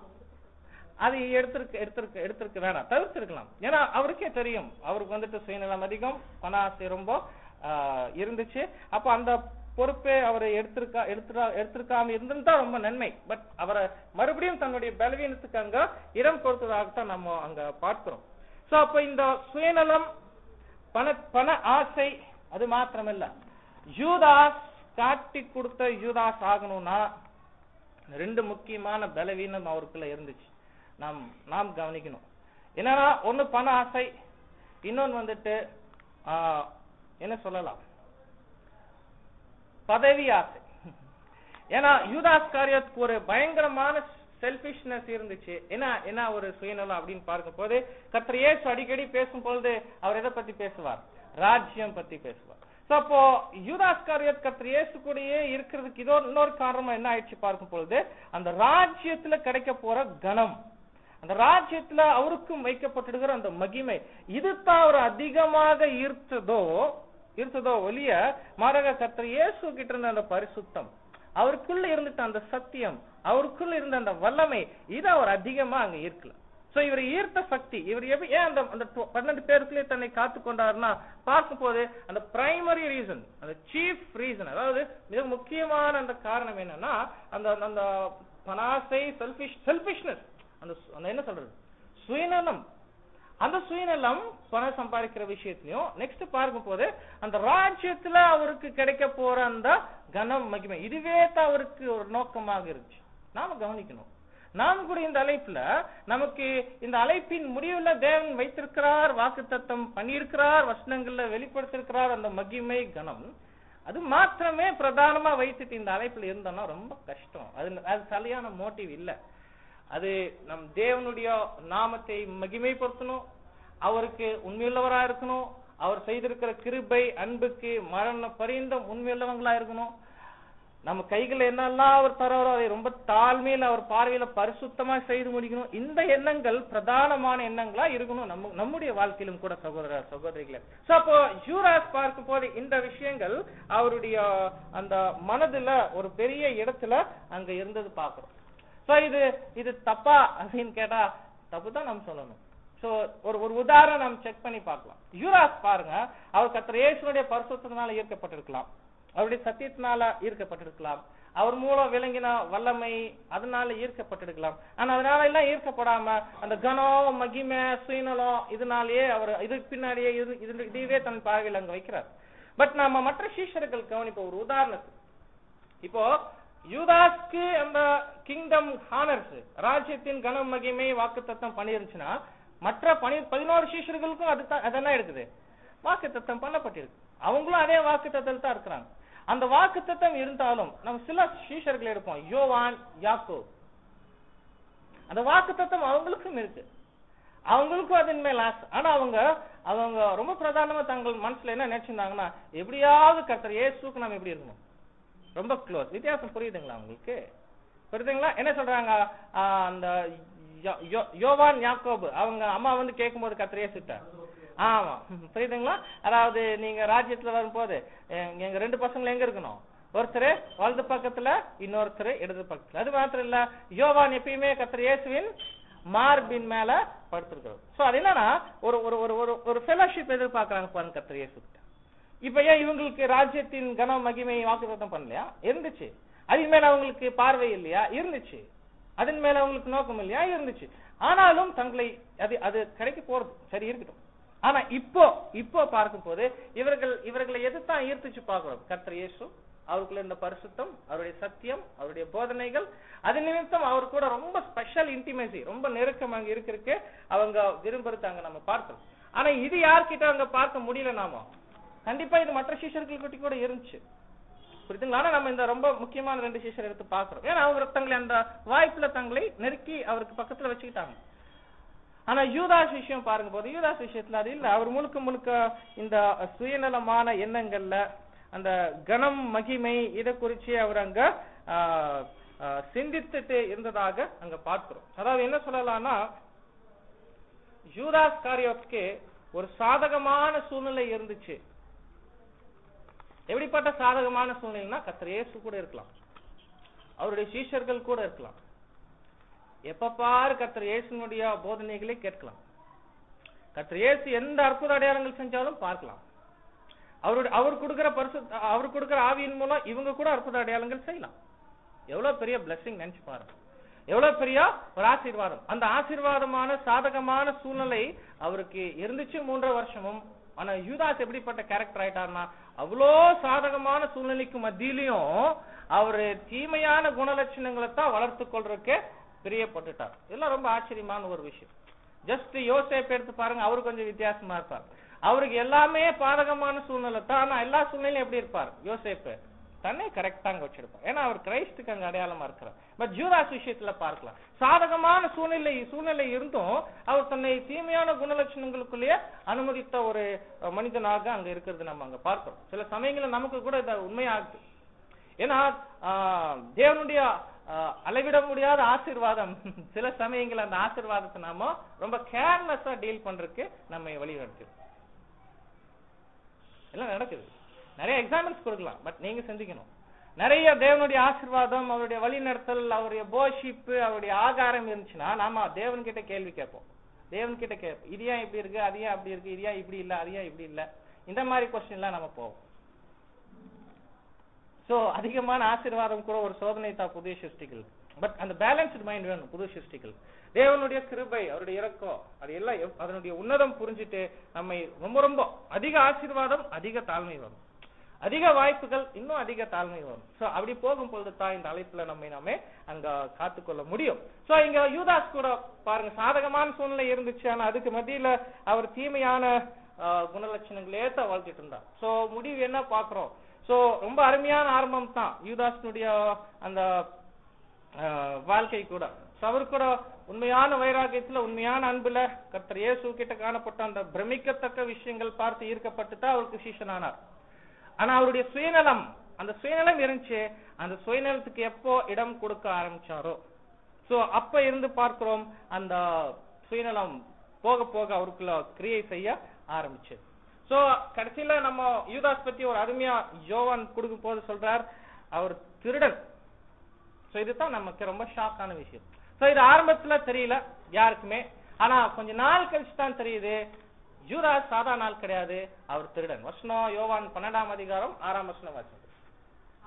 அது எடுத்திருக்க எடுத்திருக்க எடுத்திருக்க வேணாம் தவிர்த்திருக்கலாம் ஏன்னா அவருக்கே தெரியும் அவருக்கு வந்துட்டு சுயநலம் அதிகம் பண ஆசை ரொம்ப ஆஹ், இருந்துச்சு அப்ப அந்த பொறுப்பை அவர் எடுத்திருக்கா எடுத்துரா எடுத்திருக்காம இருந்திருந்தா ரொம்ப நன்மை பட் அவரை மறுபடியும் தன்னுடைய பலவீனத்துக்கு அங்க இடம் கொடுத்ததாகத்தான் நம்ம அங்க பார்க்கிறோம் சோ அப்ப இந்த சுயநலம் பண பண ஆசை அது மாத்திரமல்ல யூதாஸ் காட்டி கொடுத்த யூதாஸ் ஆகணும்னா ரெண்டு முக்கியமான பலவீனம் அவருக்குள்ள இருந்துச்சு நாம் நாம் கவனிக்கணும் என்னன்னா ஒண்ணு பண ஆசை இன்னொன்னு வந்துட்டு ஆஹ், என்ன சொல்லலாம் பதவி ஆசை ஏன்னா யூதாஸ் காரியத்துக்கு ஒரு பயங்கரமான செல்பிஷ்னஸ் இருந்துச்சு என்ன என்ன ஒரு சுயநலம் அப்படின்னு பார்க்கும் போது கர்த்தர் இயேசு அடிக்கடி பேசும் பொழுது அவர் எதை பத்தி பேசுவார் ராஜ்யம் பத்தி பேசுவார் சோ அப்போ யூதாஸ் காரியத் கர்த்தர் இயேசு கூடயே இருக்கிறதுக்கு இதோ இன்னொரு காரணம் என்ன ஆயிடுச்சு பார்க்கும் பொழுது அந்த ராஜ்யத்துல கிடைக்க போற கணம் அந்த ராஜ்யத்துல அவருக்கும் வைக்கப்பட்டிருக்கிற அந்த மகிமை இதுதான் அவர் அதிகமாக ஈர்த்ததோ ஈர்த்ததோ ஒழிய மாறாக கர்த்தர் இயேசு கிட்ட இருந்த அந்த பரிசுத்தம் அவருக்குள்ள இருந்துட்ட அந்த சத்தியம் அவருக்குள்ள இருந்த அந்த வல்லமை இது அவர் அதிகமா அங்க ஈர்க்கல சோ இவர் ஈர்த்த சக்தி இவர் எப்படி ஏன் அந்த அந்த தொ- பன்னெண்டு பேருக்குள்ளே தன்னை காத்து கொண்டாருன்னா பார்க்கும்போது அந்த பிரைமரி ரீசன் அந்த சீஃப் ரீசன் அதாவது மிக முக்கியமான அந்த காரணம் என்னன்னா அந்த அந்த பனாசை செல்பிஷ் செல்பிஷ்னஸ் அந்த சு- அந்த என்ன சொல்றது சுயநலம் அந்த சுயநலம் பணம் சம்பாதிக்கிற விஷயத்திலையும் நெக்ஸ்ட் பார்க்கும் போது அந்த ராஜ்யத்துல அவருக்கு கிடைக்க போற அந்த கனம் மகிமை இதுவே தான் அவருக்கு ஒரு நோக்கமாக இருந்துச்சு நாம கவனிக்கணும் நாம் கூட இந்த அழைப்புல நமக்கு இந்த அழைப்பின் முடிவுல தேவன் வைத்திருக்கிறார் வாக்குத்தத்தம் பண்ணியிருக்கிறார் வசனங்கள்ல வெளிப்படுத்திருக்கிறார் அந்த மகிமை கனம் அது மாத்திரமே பிரதானமா வைத்துட்டு இந்த அழைப்புல இருந்தோம்னா ரொம்ப கஷ்டம் அது அது சரியான மோட்டிவ் இல்ல அது நம் தேவனுடைய நாமத்தை மகிமைப்படுத்தணும் அவருக்கு உண்மையுள்ளவரா இருக்கணும் அவர் செய்திருக்கிற கிருபை அன்புக்கு மரண பரிந்தம் உண்மையுள்ளவங்களா இருக்கணும் நம்ம கைகள் என்னெல்லாம் அவர் தராரோ அதை ரொம்ப தாழ்மையில் அவர் பார்வையில பரிசுத்தமா செய்து முடிக்கணும் இந்த எண்ணங்கள் பிரதானமான எண்ணங்களா இருக்கணும் நம்ம நம்முடைய வாழ்க்கையிலும் கூட சகோதர சகோதரிகளே சோ அப்போ யூராஸ் பார்க்கும் போது இந்த விஷயங்கள் அவருடைய அந்த மனதுல ஒரு பெரிய இடத்துல அங்க இருந்தது பாக்குறோம் சோ இது இது தப்பா அப்படின்னு கேட்டா தப்பு தான் நம்ம சொல்லணும் சோ ஒரு ஒரு உதாரணம் நம்ம செக் பண்ணி பார்க்கலாம் யூராஸ் பாருங்க அவர் கத்திர இயேசுனுடைய பரிசுத்தத்தினால ஈர்க்கப்பட்டிருக்கலாம் அவருடைய சத்தியத்தினால ஈர்க்கப்பட்டிருக்கலாம் அவர் மூலம் விளங்கின வல்லமை அதனால ஈர்க்கப்பட்டிருக்கலாம் ஆனா அதனால எல்லாம் ஈர்க்கப்படாம அந்த கனம் மகிமை சுயநலம் இதனாலேயே அவர் இதுக்கு பின்னாடியே இது இது- இதுவே தன் பார்வையில் அங்க வைக்கிறார் பட் நாம மற்ற சீஷர்கள் கவனிப்போம் ஒரு உதாரணத்துக்கு இப்போ யூதாஸ்க்கு அந்த கிங்டம் ஹானர்ஸ் ராஜ்யத்தின் கன மகிமை வாக்குத்தத்தம் பண்ணிருந்துச்சுன்னா மற்ற பனி பதினோரு சீஷர்களுக்கும் அது அதெல்லாம் இருக்குது வாக்குத்தத்தம் பண்ணப்பட்டிருக்கு அவங்களும் அதே வாக்குத்தத்தத்தில் தான் இருக்கிறாங்க அந்த வாக்குத்தத்தம் இருந்தாலும் நம்ம சில சீஷர்கள் எடுப்போம் யோவான் யாக்கோ அந்த வாக்குத்தத்தம் அவங்களுக்கும் இருக்கு அவங்களுக்கும் அதன் மேல் ஆசை ஆனா அவங்க அவங்க ரொம்ப பிரதானமா தங்கள் மனசுல என்ன நினைச்சிருந்தாங்கன்னா எப்படியாவது கர்த்தர் இயேசுக்கு நம்ம எப்படி இருக்கணும் ரொம்ப க்ளோஸ் வித்தியாசம் புரியுதுங்களா உங்களுக்கு புரியுதுங்களா என்ன சொல்றாங்க ஆஹ் அந்த யோ- யோ- யோவான் யாக்கோபு அவங்க அம்மா வந்து கேட்கும்போது கத்திரியே சுட்டார் ஆமா புரியுதுங்களா அதாவது நீங்க ராஜ்யத்துல வரும்போது எங்க எங்க ரெண்டு பசங்களும் எங்க இருக்கணும் ஒருத்தர் வலது பக்கத்துல இன்னொருத்தர் இடது பக்கத்துல அது மாத்திரம் இல்ல யோவான் எப்பயுமே கத்திர இயேசுவின் மார்பின் மேல படுத்திருக்கிறது சோ அது என்னன்னா ஒரு ஒரு ஒரு ஒரு ஒரு ஃபெலோஷிப் எதிர்பார்க்கறாங்க பாருங்க கத்திர இயேசுகிட்ட இப்ப ஏன் இவங்களுக்கு ராஜ்யத்தின் கன மகிமை வாக்குத்தத்தம் பண்ணலையா இருந்துச்சு அதன் மேல அவங்களுக்கு பார்வை இல்லையா இருந்துச்சு அதன் மேல அவங்களுக்கு நோக்கம் இல்லையா இருந்துச்சு ஆனாலும் தங்களை அது அது கிடைக்க போறது சரி இருக்கட்டும் ஆனா இப்போ இப்போ பார்க்கும் போது இவர்கள் இவர்களை எதுதான் ஈர்த்துச்சு பார்க்கிறோம் கர்த்தர் இயேசு அவருக்குள்ள இருந்த பரிசுத்தம் அவருடைய சத்தியம் அவருடைய போதனைகள் அது நிமித்தம் அவர் கூட ரொம்ப ஸ்பெஷல் இன்டிமேசி ரொம்ப நெருக்கம் அங்க இருக்கிறதுக்கு அவங்க விரும்புறதாங்க நம்ம பார்க்கிறோம் ஆனா இது யார்கிட்ட அங்க பார்க்க முடியல நாம கண்டிப்பா இது மற்ற சீஷர்கள் கிட்ட கூட இருந்துச்சு புரியுதுங்களா ஆனா நம்ம இந்த ரொம்ப முக்கியமான ரெண்டு சீஷர் எடுத்து பாக்குறோம் ஏன்னா அவங்க தங்களை அந்த வாய்ப்புல தங்களை நெருக்கி அவருக்கு பக்கத்துல வச்சுக்கிட்டாங்க ஆனா யூதாஸ் விஷயம் பாருங்க போது யூதாஸ் விஷயத்துல அது இல்ல அவர் முழுக்க முழுக்க இந்த சுயநலமான எண்ணங்கள்ல அந்த கணம் மகிமை இதை குறிச்சு அவர் அங்க ஆ, ஆ, சிந்தித்துட்டு இருந்ததாக அங்க பார்க்கிறோம் அதாவது என்ன சொல்லலாம்னா யூதாஸ் காரியோத்துக்கு ஒரு சாதகமான சூழ்நிலை இருந்துச்சு எப்படிப்பட்ட சாதகமான சூழ்நிலைனா கர்த்தர் இயேசு கூட இருக்கலாம் அவருடைய சீஷர்கள் கூட இருக்கலாம் எப்ப பாரு கர்த்தர் இயேசுனுடைய போதனைகளை கேட்கலாம் கர்த்தர் இயேசு எந்த அற்புத அடையாளங்கள் செஞ்சாலும் பார்க்கலாம் அவருடைய அவர் கொடுக்கிற பரிசு அவர் கொடுக்கிற ஆவியின் மூலம் இவங்க கூட அற்புத அடையாளங்கள் செய்யலாம் எவ்வளவு பெரிய blessing நினைச்சு பாருங்க எவ்வளவு பெரிய ஒரு ஆசீர்வாதம் அந்த ஆசீர்வாதமான சாதகமான சூழ்நிலை அவருக்கு இருந்துச்சு மூன்றரை வருஷமும் ஆனா யூதாஸ் எப்படிப்பட்ட கேரக்டர் ஆயிட்டார்னா அவ்வளோ சாதகமான சூழ்நிலைக்கு மத்தியிலையும் அவரு தீமையான குணலட்சணங்களை தான் வளர்த்து கொள்றதுக்கு பிரியப்பட்டுட்டார் இதெல்லாம் ரொம்ப ஆச்சரியமான ஒரு விஷயம் ஜஸ்ட் யோசேப் எடுத்து பாருங்க அவரு கொஞ்சம் வித்தியாசமா இருப்பார் அவருக்கு எல்லாமே பாதகமான சூழ்நிலை தான் ஆனா எல்லா சூழ்நிலையும் எப்படி இருப்பார் யோசேப்பு தன்னை கரெக்டா அங்க வச்சிருப்பார் ஏன்னா அவர் கிரைஸ்டுக்கு அங்க அடையாளமா இருக்கிறார் பட் ஜூதாஸ் விஷயத்துல பார்க்கலாம் சாதகமான சூழ்நிலை சூழ்நிலை இருந்தும் அவர் தன்னை தீமையான குணலட்சணங்களுக்குள்ளேயே அனுமதித்த ஒரு அஹ், மனிதனாக அங்க இருக்கிறது நம்ம அங்க பார்க்கிறோம் சில சமயங்கள்ல நமக்கு கூட இது உண்மையாகுது ஏன்னா ஆஹ், தேவனுடைய ஆஹ், அளவிட முடியாத ஆசீர்வாதம் சில சமயங்கள் அந்த ஆசீர்வாதத்தை நாம ரொம்ப கேர்லெஸ்ஸா டீல் பண்றதுக்கு நம்ம வழிநடத்து எல்லாம் நடக்குது நிறைய எக்ஸாம்பிள்ஸ் கொடுக்கலாம் பட் நீங்க சிந்திக்கணும் நிறைய தேவனுடைய ஆசீர்வாதம் அவருடைய வழிநடத்தல் அவருடைய போஷிப்பு அவருடைய ஆகாரம் இருந்துச்சுன்னா நாம தேவன் கிட்ட கேள்வி கேட்போம் தேவன் கிட்ட கேட்போம் இது ஏன் இப்படி இருக்கு அது ஏன் அப்படி இருக்கு இது ஏன் இப்படி இல்ல அது ஏன் இப்படி இல்ல இந்த மாதிரி கொஸ்டின் எல்லாம் நம்ம போவோம் சோ அதிகமான ஆசீர்வாதம் கூட ஒரு சோதனை தான் புதிய சிருஷ்டிகள் பட் அந்த பேலன்ஸ்டு மைண்ட் வேணும் புது சிருஷ்டிகள் தேவனுடைய கிருபை அவருடைய இரக்கம் அது எல்லாம் எவ்- அதனுடைய உன்னதம் புரிஞ்சுட்டு நம்மை ரொம்ப ரொம்ப அதிக ஆசீர்வாதம் அதிக தாழ்மை வரும் அதிக வாய்ப்புகள் இன்னும் அதிக தாழ்மை வரும் சோ அப்படி போகும் பொழுது தான் இந்த அழைப்புல நம்மை நாமே அங்க காத்துக்கொள்ள முடியும் சோ இங்க யூதாஸ் கூட பாருங்க சாதகமான சூழ்நிலை இருந்துச்சு ஆனா அதுக்கு மத்தியில அவர் தீமையான ஆஹ், குணலட்சணங்களே தான் வாழ்த்திட்டு இருந்தார் சோ முடிவு என்ன பாக்குறோம் சோ ரொம்ப அருமையான ஆரம்பம் தான் யூதாஸ்னுடைய அந்த ஆஹ், வாழ்க்கை கூட So, அவர் கூட உண்மையான வைராகியத்துல உண்மையான அன்புல கர்த்தர் இயேசு கிட்ட காணப்பட்ட அந்த பிரமிக்கத்தக்க விஷயங்கள் பார்த்து ஈர்க்கப்பட்டு தான் அவருக்கு சீஷனானார் ஆனா அவருடைய சுயநலம் அந்த சுயநலம் இருந்துச்சு அந்த சுயநலத்துக்கு எப்போ இடம் கொடுக்க ஆரம்பிச்சாரோ சோ அப்ப இருந்து பார்க்கிறோம் அந்த சுயநலம் போக போக அவருக்குள்ள கிரியை செய்ய ஆரம்பிச்சது சோ கடைசியில நம்ம யூதாஸ் பத்தி ஒரு அருமையா யோவான் கொடுக்கும் போது சொல்றார் அவர் திருடன் சோ இதுதான் நமக்கு ரொம்ப ஷாக்கான விஷயம் சோ இது ஆரம்பத்துல தெரியல யாருக்குமே ஆனா கொஞ்ச நாள் கழிச்சு தான் தெரியுது யூதாஸ் சாதா நாள் கிடையாது அவர் திருடன் வசனம் யோவான் பன்னெண்டாம் அதிகாரம் ஆறாம் வசனம் வாசிங்க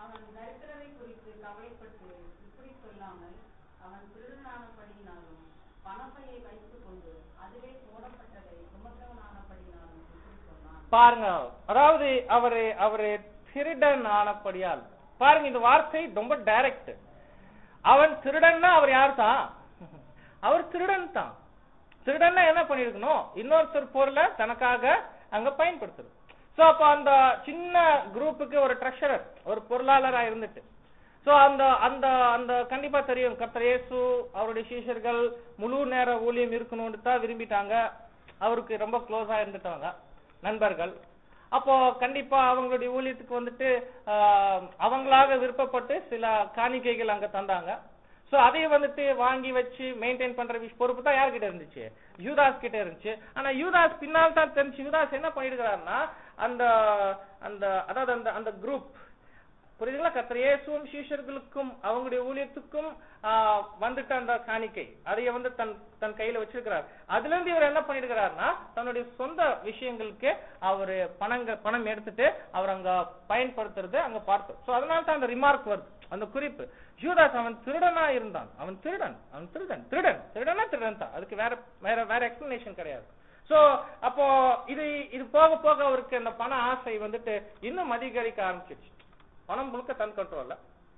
அவன் தரித்திரரை குறித்து கவலைப்பட்டு இப்படி சொல்லாமல் அவன் திருடனானபடியினாலும் பணப்பையை வைத்துக் கொண்டு அதிலே போடப்பட்டதை சுமந்தவனானபடியினாலும் இப்படி சொன்னான் பாருங்க அதாவது அவரு அவரு திருடன் ஆனபடியால் பாருங்க இந்த வார்த்தை ரொம்ப டைரக்ட் அவன் திருடன்னா அவர் யார் தான் அவர் திருடன் தான் திருடன்னா என்ன பண்ணிருக்கணும் இன்னொருத்தர் பொருளை தனக்காக அங்க பயன்படுத்துறது சோ அப்ப அந்த சின்ன குரூப்புக்கு ஒரு ட்ரெஷரர் ஒரு பொருளாளரா இருந்துட்டு சோ அந்த அந்த அந்த கண்டிப்பா தெரியும் கர்த்தர் இயேசு அவருடைய சீஷர்கள் முழு நேர ஊழியம் இருக்கணும்னு தான் விரும்பிட்டாங்க அவருக்கு ரொம்ப க்ளோஸா இருந்துட்டவங்க நண்பர்கள் அப்போ கண்டிப்பா அவங்களுடைய ஊழியத்துக்கு வந்துட்டு ஆஹ், அவங்களாக விருப்பப்பட்டு சில காணிக்கைகள் அங்க தந்தாங்க சோ அதையும் வந்துட்டு வாங்கி வச்சு மெயின்டைன் பண்ற விஷ் பொறுப்பு தான் யார்கிட்ட இருந்துச்சு யூதாஸ் கிட்ட இருந்துச்சு ஆனா யூதாஸ் பின்னால் தான் தெரிஞ்சு யூதாஸ் என்ன பண்ணிருக்கிறாருன்னா அந்த அந்த அதாவது அந்த அந்த குரூப் புரியுதுங்களா கர்த்தர் இயேசுவும் சீஷர்களுக்கும் அவங்களுடைய ஊழியத்துக்கும் ஆஹ், வந்துட்ட அந்த காணிக்கை அதைய வந்து தன் தன் கையில வச்சிருக்கிறார் அதுல இருந்து இவர் என்ன பண்ணிருக்கிறாருன்னா தன்னுடைய சொந்த விஷயங்களுக்கு அவரு பணங்க பணம் எடுத்துட்டு அவர் அங்க பயன்படுத்துறது அங்க பார்த்தோம் சோ அதனால தான் அந்த ரிமார்க் வருது அந்த குறிப்பு யூதாஸ் அவன் திருடனா இருந்தான் அவன் திருடன் அவன் திருடன் திருடன் திருடனா திருடன் தான் அதுக்கு வேற வேற வேற எக்ஸ்பிளனேஷன் கிடையாது சோ அப்போ இது இது போக போக அவருக்கு அந்த பண ஆசை வந்துட்டு இன்னும் அதிகரிக்க ஆரம்பிச்சிருச்சு பணம் முழுக்க தன் கண்ட்ரோல்ல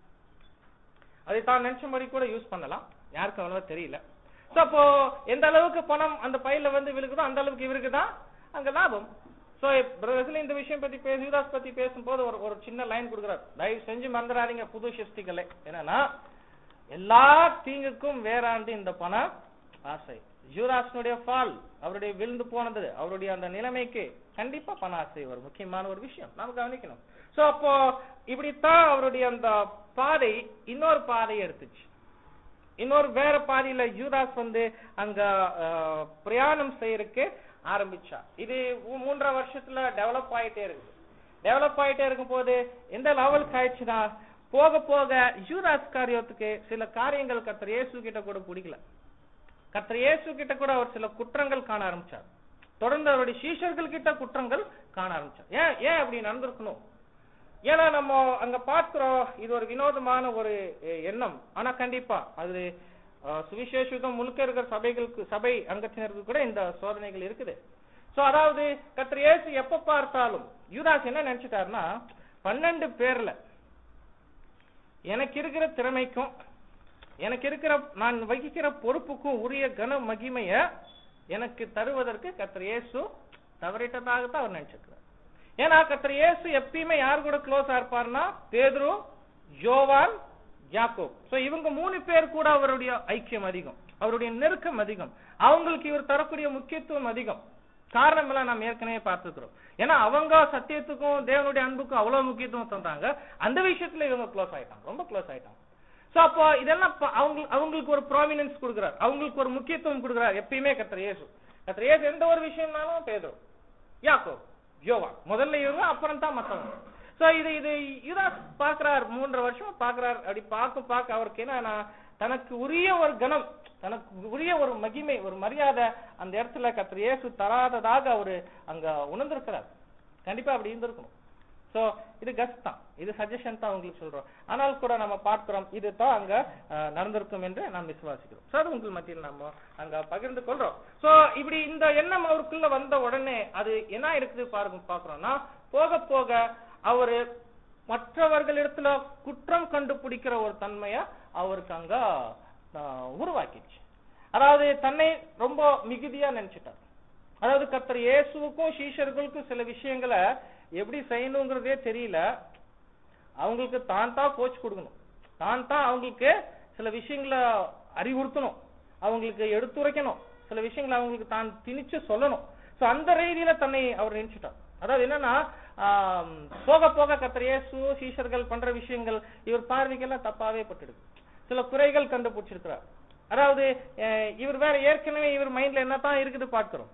அதை தான் நினைச்சபடி கூட யூஸ் பண்ணலாம் யாருக்கும் அவ்வளவா தெரியல சோ அப்போ எந்த அளவுக்கு பணம் அந்த பையில வந்து விழுகுதோ அந்த அளவுக்கு இவருக்கு தான் அங்க லாபம் சோ பிரதர்ஸ்ல இந்த விஷயம் பத்தி பேச யூதாஸ் பத்தி பேசும்போது ஒரு ஒரு சின்ன லைன் கொடுக்குறாரு தயவு செஞ்சு மறந்துடாதீங்க புது சிருஷ்டிகளை என்னன்னா எல்லா தீங்குக்கும் வேறாண்டு இந்த பண ஆசை யூதாசனுடைய ஃபால் அவருடைய விழுந்து போனது அவருடைய அந்த நிலைமைக்கு கண்டிப்பா பண ஆசை ஒரு முக்கியமான ஒரு விஷயம் நாம கவனிக்கணும் சோ அப்போ இப்படித்தான் அவருடைய அந்த பாதை இன்னொரு பாதையை எடுத்துச்சு இன்னொரு வேற பாதையில யூதாஸ் வந்து அங்க அஹ், பிரயாணம் செய்யறதுக்கு ஆரம்பிச்சா இது மூ- மூன்றரை வருஷத்துல டெவலப் ஆயிட்டே இருக்குது டெவலப் ஆயிட்டே இருக்கும் போது எந்த லெவலுக்கு ஆயிடுச்சுன்னா போக போக யூதாஸ் காரியத்துக்கு சில காரியங்கள் கர்த்தர் இயேசு கிட்ட கூட பிடிக்கல கர்த்தர் இயேசு கிட்ட கூட அவர் சில குற்றங்கள் காண ஆரம்பிச்சார் தொடர்ந்து அவருடைய சீஷர்கள் கிட்ட குற்றங்கள் காண ஆரம்பிச்சார் ஏன் ஏன் அப்படி நடந்திருக்கணும் ஏன்னா நம்ம அங்க பார்க்கிறோம் இது ஒரு வினோதமான ஒரு எ- எண்ணம் ஆனா கண்டிப்பா அது அஹ், சுவிசேஷம் முழுக்க இருக்கிற சபைகளுக்கு சபை அங்கத்தினருக்கு கூட இந்த சோதனைகள் இருக்குது சோ அதாவது கர்த்தர் இயேசு எப்ப பார்த்தாலும் யூதாஸ் என்ன நினைச்சிட்டாருன்னா பன்னெண்டு பேர்ல எனக்கு இருக்கிற திறமைக்கும் எனக்கு இருக்கிற நான் வகிக்கிற பொறுப்புக்கும் உரிய கன மகிமைய எனக்கு தருவதற்கு கர்த்தர் இயேசு தவறிட்டதாக தான் அவர் நினைச்சிருக்கிறார் ஏன்னா கர்த்தர் இயேசு எப்பயுமே யார் கூட க்ளோஸா இருப்பார்னா பேதுரு யோவான் யாக்கோப் சோ இவங்க மூணு பேர் கூட அவருடைய ஐக்கியம் அதிகம் அவருடைய நெருக்கம் அதிகம் அவங்களுக்கு இவர் தரக்கூடிய முக்கியத்துவம் அதிகம் காரணம் எல்லாம் நாம் ஏற்கனவே பார்த்துக்கிறோம் ஏன்னா அவங்க சத்தியத்துக்கும் தேவனுடைய அன்புக்கும் அவ்வளவு முக்கியத்துவம் தந்தாங்க அந்த விஷயத்துல இவங்க க்ளோஸ் ஆயிட்டாங்க ரொம்ப க்ளோஸ் ஆயிட்டாங்க சோ அப்போ இதெல்லாம் ப- அவங்க அவங்களுக்கு ஒரு ப்ராமினன்ஸ் கொடுக்குறார் அவங்களுக்கு ஒரு முக்கியத்துவம் கொடுக்குறார் எப்பயுமே கர்த்தர் இயேசு கர்த்தர் இயேசு எந்த ஒரு விஷயம்னாலும் பேதோ யாக்கோ யோவா முதல்ல இவங்க அப்புறம் தான் மத்தவங்க சோ இது இது யுதாஸ் பாக்குறார் மூன்றரை வருஷம் பாக்குறார் அப்படி பார்க்க பார்க்க அவருக்கு என்ன தனக்கு உரிய ஒரு கணம் தனக்கு உரிய ஒரு மகிமை ஒரு மரியாதை அந்த இடத்துல கர்த்தர் இயேசு தராததாக அவரு அங்க உணர்ந்திருக்கிறார் கண்டிப்பா அப்படி இருந்திருக்கணும் சோ இது கஸ் தான் இது சஜஷன் தான் உங்களுக்கு சொல்றோம் ஆனால் கூட நம்ம பார்க்கிறோம் இது தான் அங்க அஹ், நடந்திருக்கும் என்று நாம் விசுவாசிக்கிறோம் சோ அது உங்கள் மத்தியில் நம்ம அங்க பகிர்ந்து கொள்றோம் சோ இப்படி இந்த எண்ணம் அவருக்குள்ள வந்த உடனே அது என்ன இருக்குது பாருங்க பாக்குறோம்னா போக போக அவரு மற்றவர்களிடத்துல குற்றம் கண்டுபிடிக்கிற ஒரு தன்மைய அவருக்கு அங்க அஹ், உருவாக்கிடுச்சு அதாவது தன்னை ரொம்ப மிகுதியா நினைச்சிட்டார் அதாவது கர்த்தர் இயேசுவுக்கும் சீஷர்களுக்கும் சில விஷயங்களை எப்படி செய்யணுங்கிறதே தெரியல அவங்களுக்கு தான் தான் கோச் கொடுக்கணும் தான் தான் அவங்களுக்கு சில விஷயங்களை அறிவுறுத்தணும் அவங்களுக்கு எடுத்துரைக்கணும் சில விஷயங்களை அவங்களுக்கு தான் திணிச்சு சொல்லணும் சோ அந்த ரீதியில தன்னை அவர் நினைச்சிட்டார் அதாவது என்னன்னா ஆம், போக போக கர்த்தர் இயேசு சீஷர்கள் பண்ற விஷயங்கள் இவர் பார்வைக்கெல்லாம் தப்பாவே பட்டுடுது சில குறைகள் கண்டுபிடிச்சிருக்கிறார் அதாவது அஹ், இவர் வேற ஏற்கனவே இவர் மைண்ட்ல என்னதான் இருக்குது பார்க்கிறோம்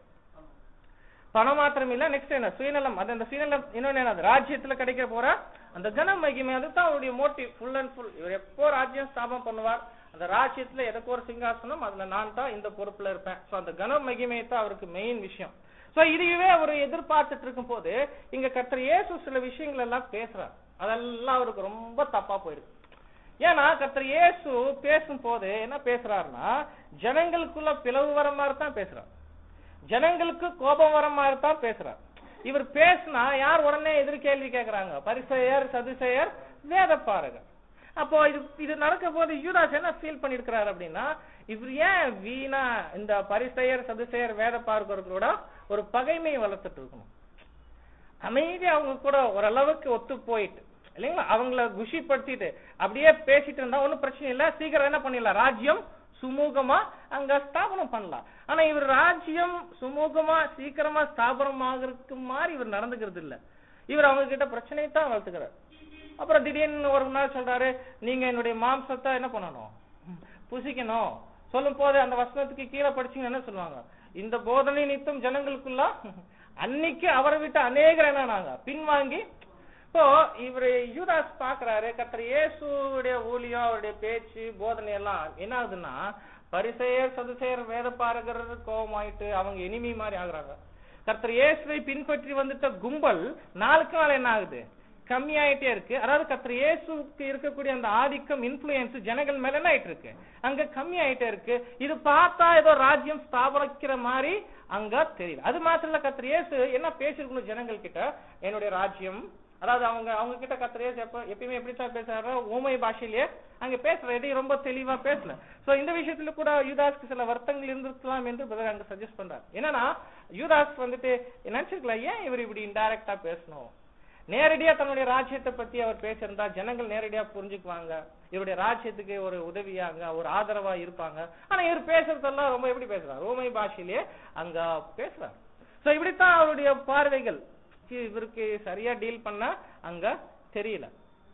பணம் மாத்திரம் இல்ல நெக்ஸ்ட் என்ன சுயநலம் அது அந்த சுயநலம் இன்னொன்னு என்ன அது ராஜ்யத்துல கிடைக்க போற அந்த கன மகிமை அதுதான் அவருடைய மோட்டிவ் ஃபுல் அண்ட் ஃபுல் இவர் எப்போ ராஜ்யம் ஸ்தாபனம் பண்ணுவார் அந்த ராஜ்யத்துல எனக்கு ஒரு சிங்காசனம் அதுல நான் தான் இந்த பொறுப்புல இருப்பேன் சோ அந்த கன மகிமை தான் அவருக்கு மெயின் விஷயம் சோ இதுவே அவர் எதிர்பார்த்துட்டு இருக்கும் போது இங்க கர்த்தர் இயேசு சில விஷயங்கள் எல்லாம் பேசுறார் அதெல்லாம் அவருக்கு ரொம்ப தப்பா போயிருக்கு ஏன்னா கர்த்தர் இயேசு பேசும்போது என்ன பேசுறாருன்னா ஜனங்களுக்குள்ள பிளவு வர மாதிரி தான் பேசுறார் ஜனங்களுக்கு கோபம் வர மாதிரி தான் பேசுறார் இவர் பேசினா யார் உடனே எதிர் கேள்வி கேட்கறாங்க பரிசெயர் சதுசெயர் வேதப்பாரகர் அப்போ இது இது நடக்க போது யூதாஸ் என்ன ஃபீல் பண்ணிருக்கிறார் அப்படின்னா இவர் ஏன் வீணா இந்த பரிசெயர் சதுசெயர் வேத பார்க்கறதோட ஒரு பகைமையை வளர்த்துட்டு இருக்கணும் அமைதி அவங்க கூட ஓரளவுக்கு ஒத்து போயிட்டு இல்லைங்களா அவங்கள குஷிப்படுத்திட்டு அப்படியே பேசிட்டு இருந்தா ஒன்னும் பிரச்சனை இல்ல சீக்கிரம் என்ன பண்ணிடலாம் ராஜ்யம் சுமூகமா அங்க ஸ்தாபனம் பண்ணலாம் ஆனா இவர் ராஜ்யம் சுமூகமா சீக்கிரமா ஸ்தாபனம் ஆகிறதுக்கு மாதிரி இவர் நடந்துக்கிறது இல்ல இவர் அவங்க கிட்ட பிரச்சனையை தான் வளர்த்துக்கிறார் அப்புறம் திடீர்னு ஒரு நாள் சொல்றாரு நீங்க என்னுடைய மாம்சத்தை என்ன பண்ணணும் புசிக்கணும் சொல்லும் போது அந்த வசனத்துக்கு கீழே படிச்சீங்கன்னா என்ன சொல்லுவாங்க இந்த போதனை நித்தம் ஜனங்களுக்குள்ள அன்னைக்கு அவரை விட்டு அநேகர் என்னன்னாங்க பின்வாங்கி இப்போ இவரு யூதாஸ் பாக்குறாரு கர்த்தர் இயேசுடைய ஊழியம் அவருடைய பேச்சு போதனை எல்லாம் என்ன ஆகுதுன்னா பரிசெயர் சதுசெயர் வேத பாரகர் கோபமாயிட்டு அவங்க எனிமி மாதிரி ஆகுறாங்க கர்த்தர் இயேசுவை பின்பற்றி வந்துட்ட கும்பல் நாளுக்கு நாள் என்ன ஆகுது கம்மியாயிட்டே இருக்கு அதாவது கர்த்தர் இயேசுக்கு இருக்கக்கூடிய அந்த ஆதிக்கம் இன்ஃபுளுயன்ஸ் ஜனங்கள் மேல என்ன ஆயிட்டு இருக்கு அங்க கம்மி ஆயிட்டே இருக்கு இது பார்த்தா ஏதோ ராஜ்யம் ஸ்தாபனிக்கிற மாதிரி அங்க தெரியல அது மாத்திரம் இல்ல கர்த்தர் இயேசு என்ன பேசிருக்கணும் ஜனங்கள் கிட்ட என்னுடைய ராஜ்யம் அதாவது அவங்க அவங்க கிட்ட கர்த்தர் இயேசு எப்ப எப்பயுமே எப்படித்தான் பேசுறாரு ஊமை பாஷையிலேயே அங்க பேசுற எதையும் ரொம்ப தெளிவா பேசல சோ இந்த விஷயத்துல கூட யூதாஸ்க்கு சில வருத்தங்கள் இருந்திருக்கலாம் என்று பிரதர் அங்க சஜஸ்ட் பண்றாரு என்னன்னா யூதாஸ் வந்துட்டு நினைச்சிருக்கலாம் ஏன் இவர் இப்படி இன்டைரக்டா பேசணும் நேரடியா தன்னுடைய ராஜ்யத்தை பத்தி அவர் பேசியிருந்தா ஜனங்கள் நேரடியா புரிஞ்சுக்குவாங்க இவருடைய ராஜ்யத்துக்கு ஒரு உதவியாங்க ஒரு ஆதரவா இருப்பாங்க ஆனா இவர் பேசுறதெல்லாம் ரொம்ப எப்படி பேசுறாரு ரோமை பாஷையிலேயே அங்க பேசுறாரு சோ இப்படித்தான் அவருடைய பார்வைகள் இவருக்கு சரியா டீல் பண்ண அங்க தெரியல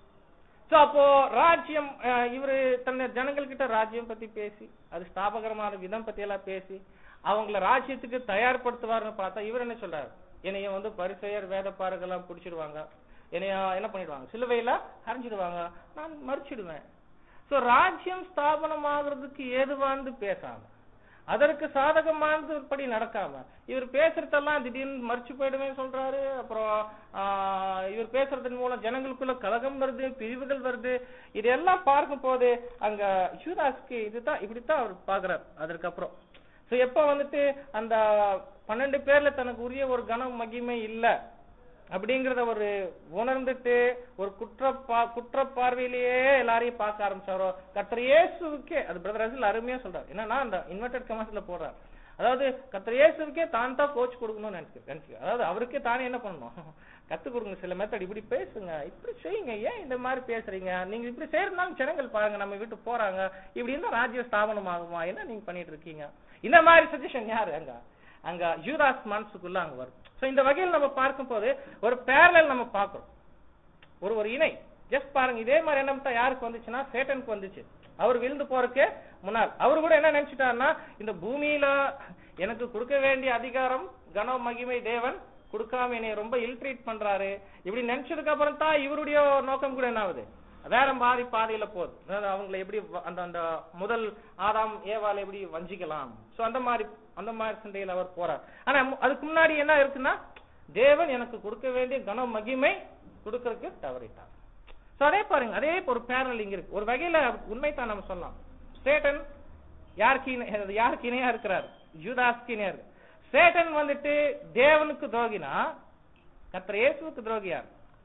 சோ அப்போ ராஜ்யம் அஹ், இவரு தன்னை ஜனங்கள் கிட்ட ராஜ்யம் பத்தி பேசி அது ஸ்தாபகரமான விதம் பத்தி எல்லாம் பேசி அவங்கள ராஜ்யத்துக்கு தயார்படுத்துவார்னு பார்த்தா இவர் என்ன சொல்றாரு என்னைய வந்து பரிசெயர் வேதப்பாறுகள்லாம் பிடிச்சிடுவாங்க என்னைய என்ன பண்ணிடுவாங்க சிலுவையில அரைஞ்சிடுவாங்க நான் மறிச்சிடுவேன் சோ ராஜ்யம் ஸ்தாபனமாகிறதுக்கு ஏதுவாந்து பேசாம அதற்கு சாதகமானது படி நடக்காம இவர் பேசுறதெல்லாம் திடீர்னு மறிச்சு போயிடுவேன் சொல்றாரு அப்புறம் ஆஹ், இவர் பேசுறதன் மூலம் ஜனங்களுக்குள்ள கலகம் வருது பிரிவுகள் வருது இதெல்லாம் பார்க்கும் போது அங்க யூதாஸ்க்கு இதுதான் இப்படித்தான் அவர் பாக்குறாரு அதற்கப்புறம் சோ எப்ப வந்துட்டு அந்த பன்னெண்டு பேர்ல தனக்கு உரிய ஒரு கன மகிமை இல்ல அப்படிங்கறத ஒரு உணர்ந்துட்டு ஒரு குற்ற பா குற்ற பார்வையிலேயே எல்லாரையும் பார்க்க ஆரம்பிச்சாரோ கர்த்தர் இயேசுவுக்கே அது பிரதர் ரசில் அருமையா சொல்றாரு என்னன்னா அந்த இன்வெர்டட் கமெண்ட்ஸ்ல போடுறாரு அதாவது கர்த்தர் இயேசுவுக்கே தான் தான் கோச் கொடுக்கணும்னு நினைச்சு நினைச்சு அதாவது அவருக்கே தானே என்ன பண்ணணும் கத்து கொடுங்க சில மெத்தட் இப்படி பேசுங்க இப்படி செய்யுங்க ஏன் இந்த மாதிரி பேசுறீங்க நீங்க இப்படி செய்யறதுனால ஜனங்கள் பாருங்க நம்ம வீட்டு போறாங்க இப்படி இருந்தா ராஜ்ய ஸ்தாபனம் ஆகுமா என்ன நீங்க பண்ணிட்டு இருக்கீங்க இந்த மாதிரி சஜஷன் யாரு அங்க அங்க யூதாஸ் மனசுக்குள்ள அங்க வரும் சோ இந்த வகையில் நம்ம பார்க்கும் போது ஒரு பேரலல் நம்ம பார்க்கிறோம் ஒரு ஒரு இணை ஜஸ்ட் பாருங்க இதே மாதிரி எண்ணம் தான் யாருக்கு வந்துச்சுன்னா சேட்டனுக்கு வந்துச்சு அவர் விழுந்து போறதுக்கு முன்னால் அவர் கூட என்ன நினைச்சிட்டாருன்னா இந்த பூமியில எனக்கு கொடுக்க வேண்டிய அதிகாரம் கன மகிமை தேவன் கொடுக்காம என்னை ரொம்ப இல்ட்ரீட் பண்றாரு இப்படி நினைச்சதுக்கு அப்புறம் தான் இவருடைய நோக்கம் கூட என்ன ஆகுது வேற மாதிரி பாதையில போகுது அதாவது அவங்களை எப்படி வ- அந்த அந்த முதல் ஆதாம் ஏவாளை எப்படி வஞ்சிக்கலாம் சோ அந்த மாதிரி அந்த மாதிரி சிந்தையில அவர் போறார் ஆனா மு- அதுக்கு முன்னாடி என்ன இருக்குன்னா தேவன் எனக்கு கொடுக்க வேண்டிய கன மகிமை கொடுக்கறதுக்கு தவறிட்டார் சோ அதே பாருங்க அதே ஒரு பேரல் இங்க இருக்கு ஒரு வகையில உண்மைதான் நம்ம சொல்லலாம் சேட்டன் யாருக்கு இணை- யாருக்கு இணையா இருக்கிறார் யூதாஸ்க்கு இணையா இருக்கு சேட்டன் வந்துட்டு தேவனுக்கு துரோகினா கர்த்தர் இயேசுவுக்கு துரோகியார்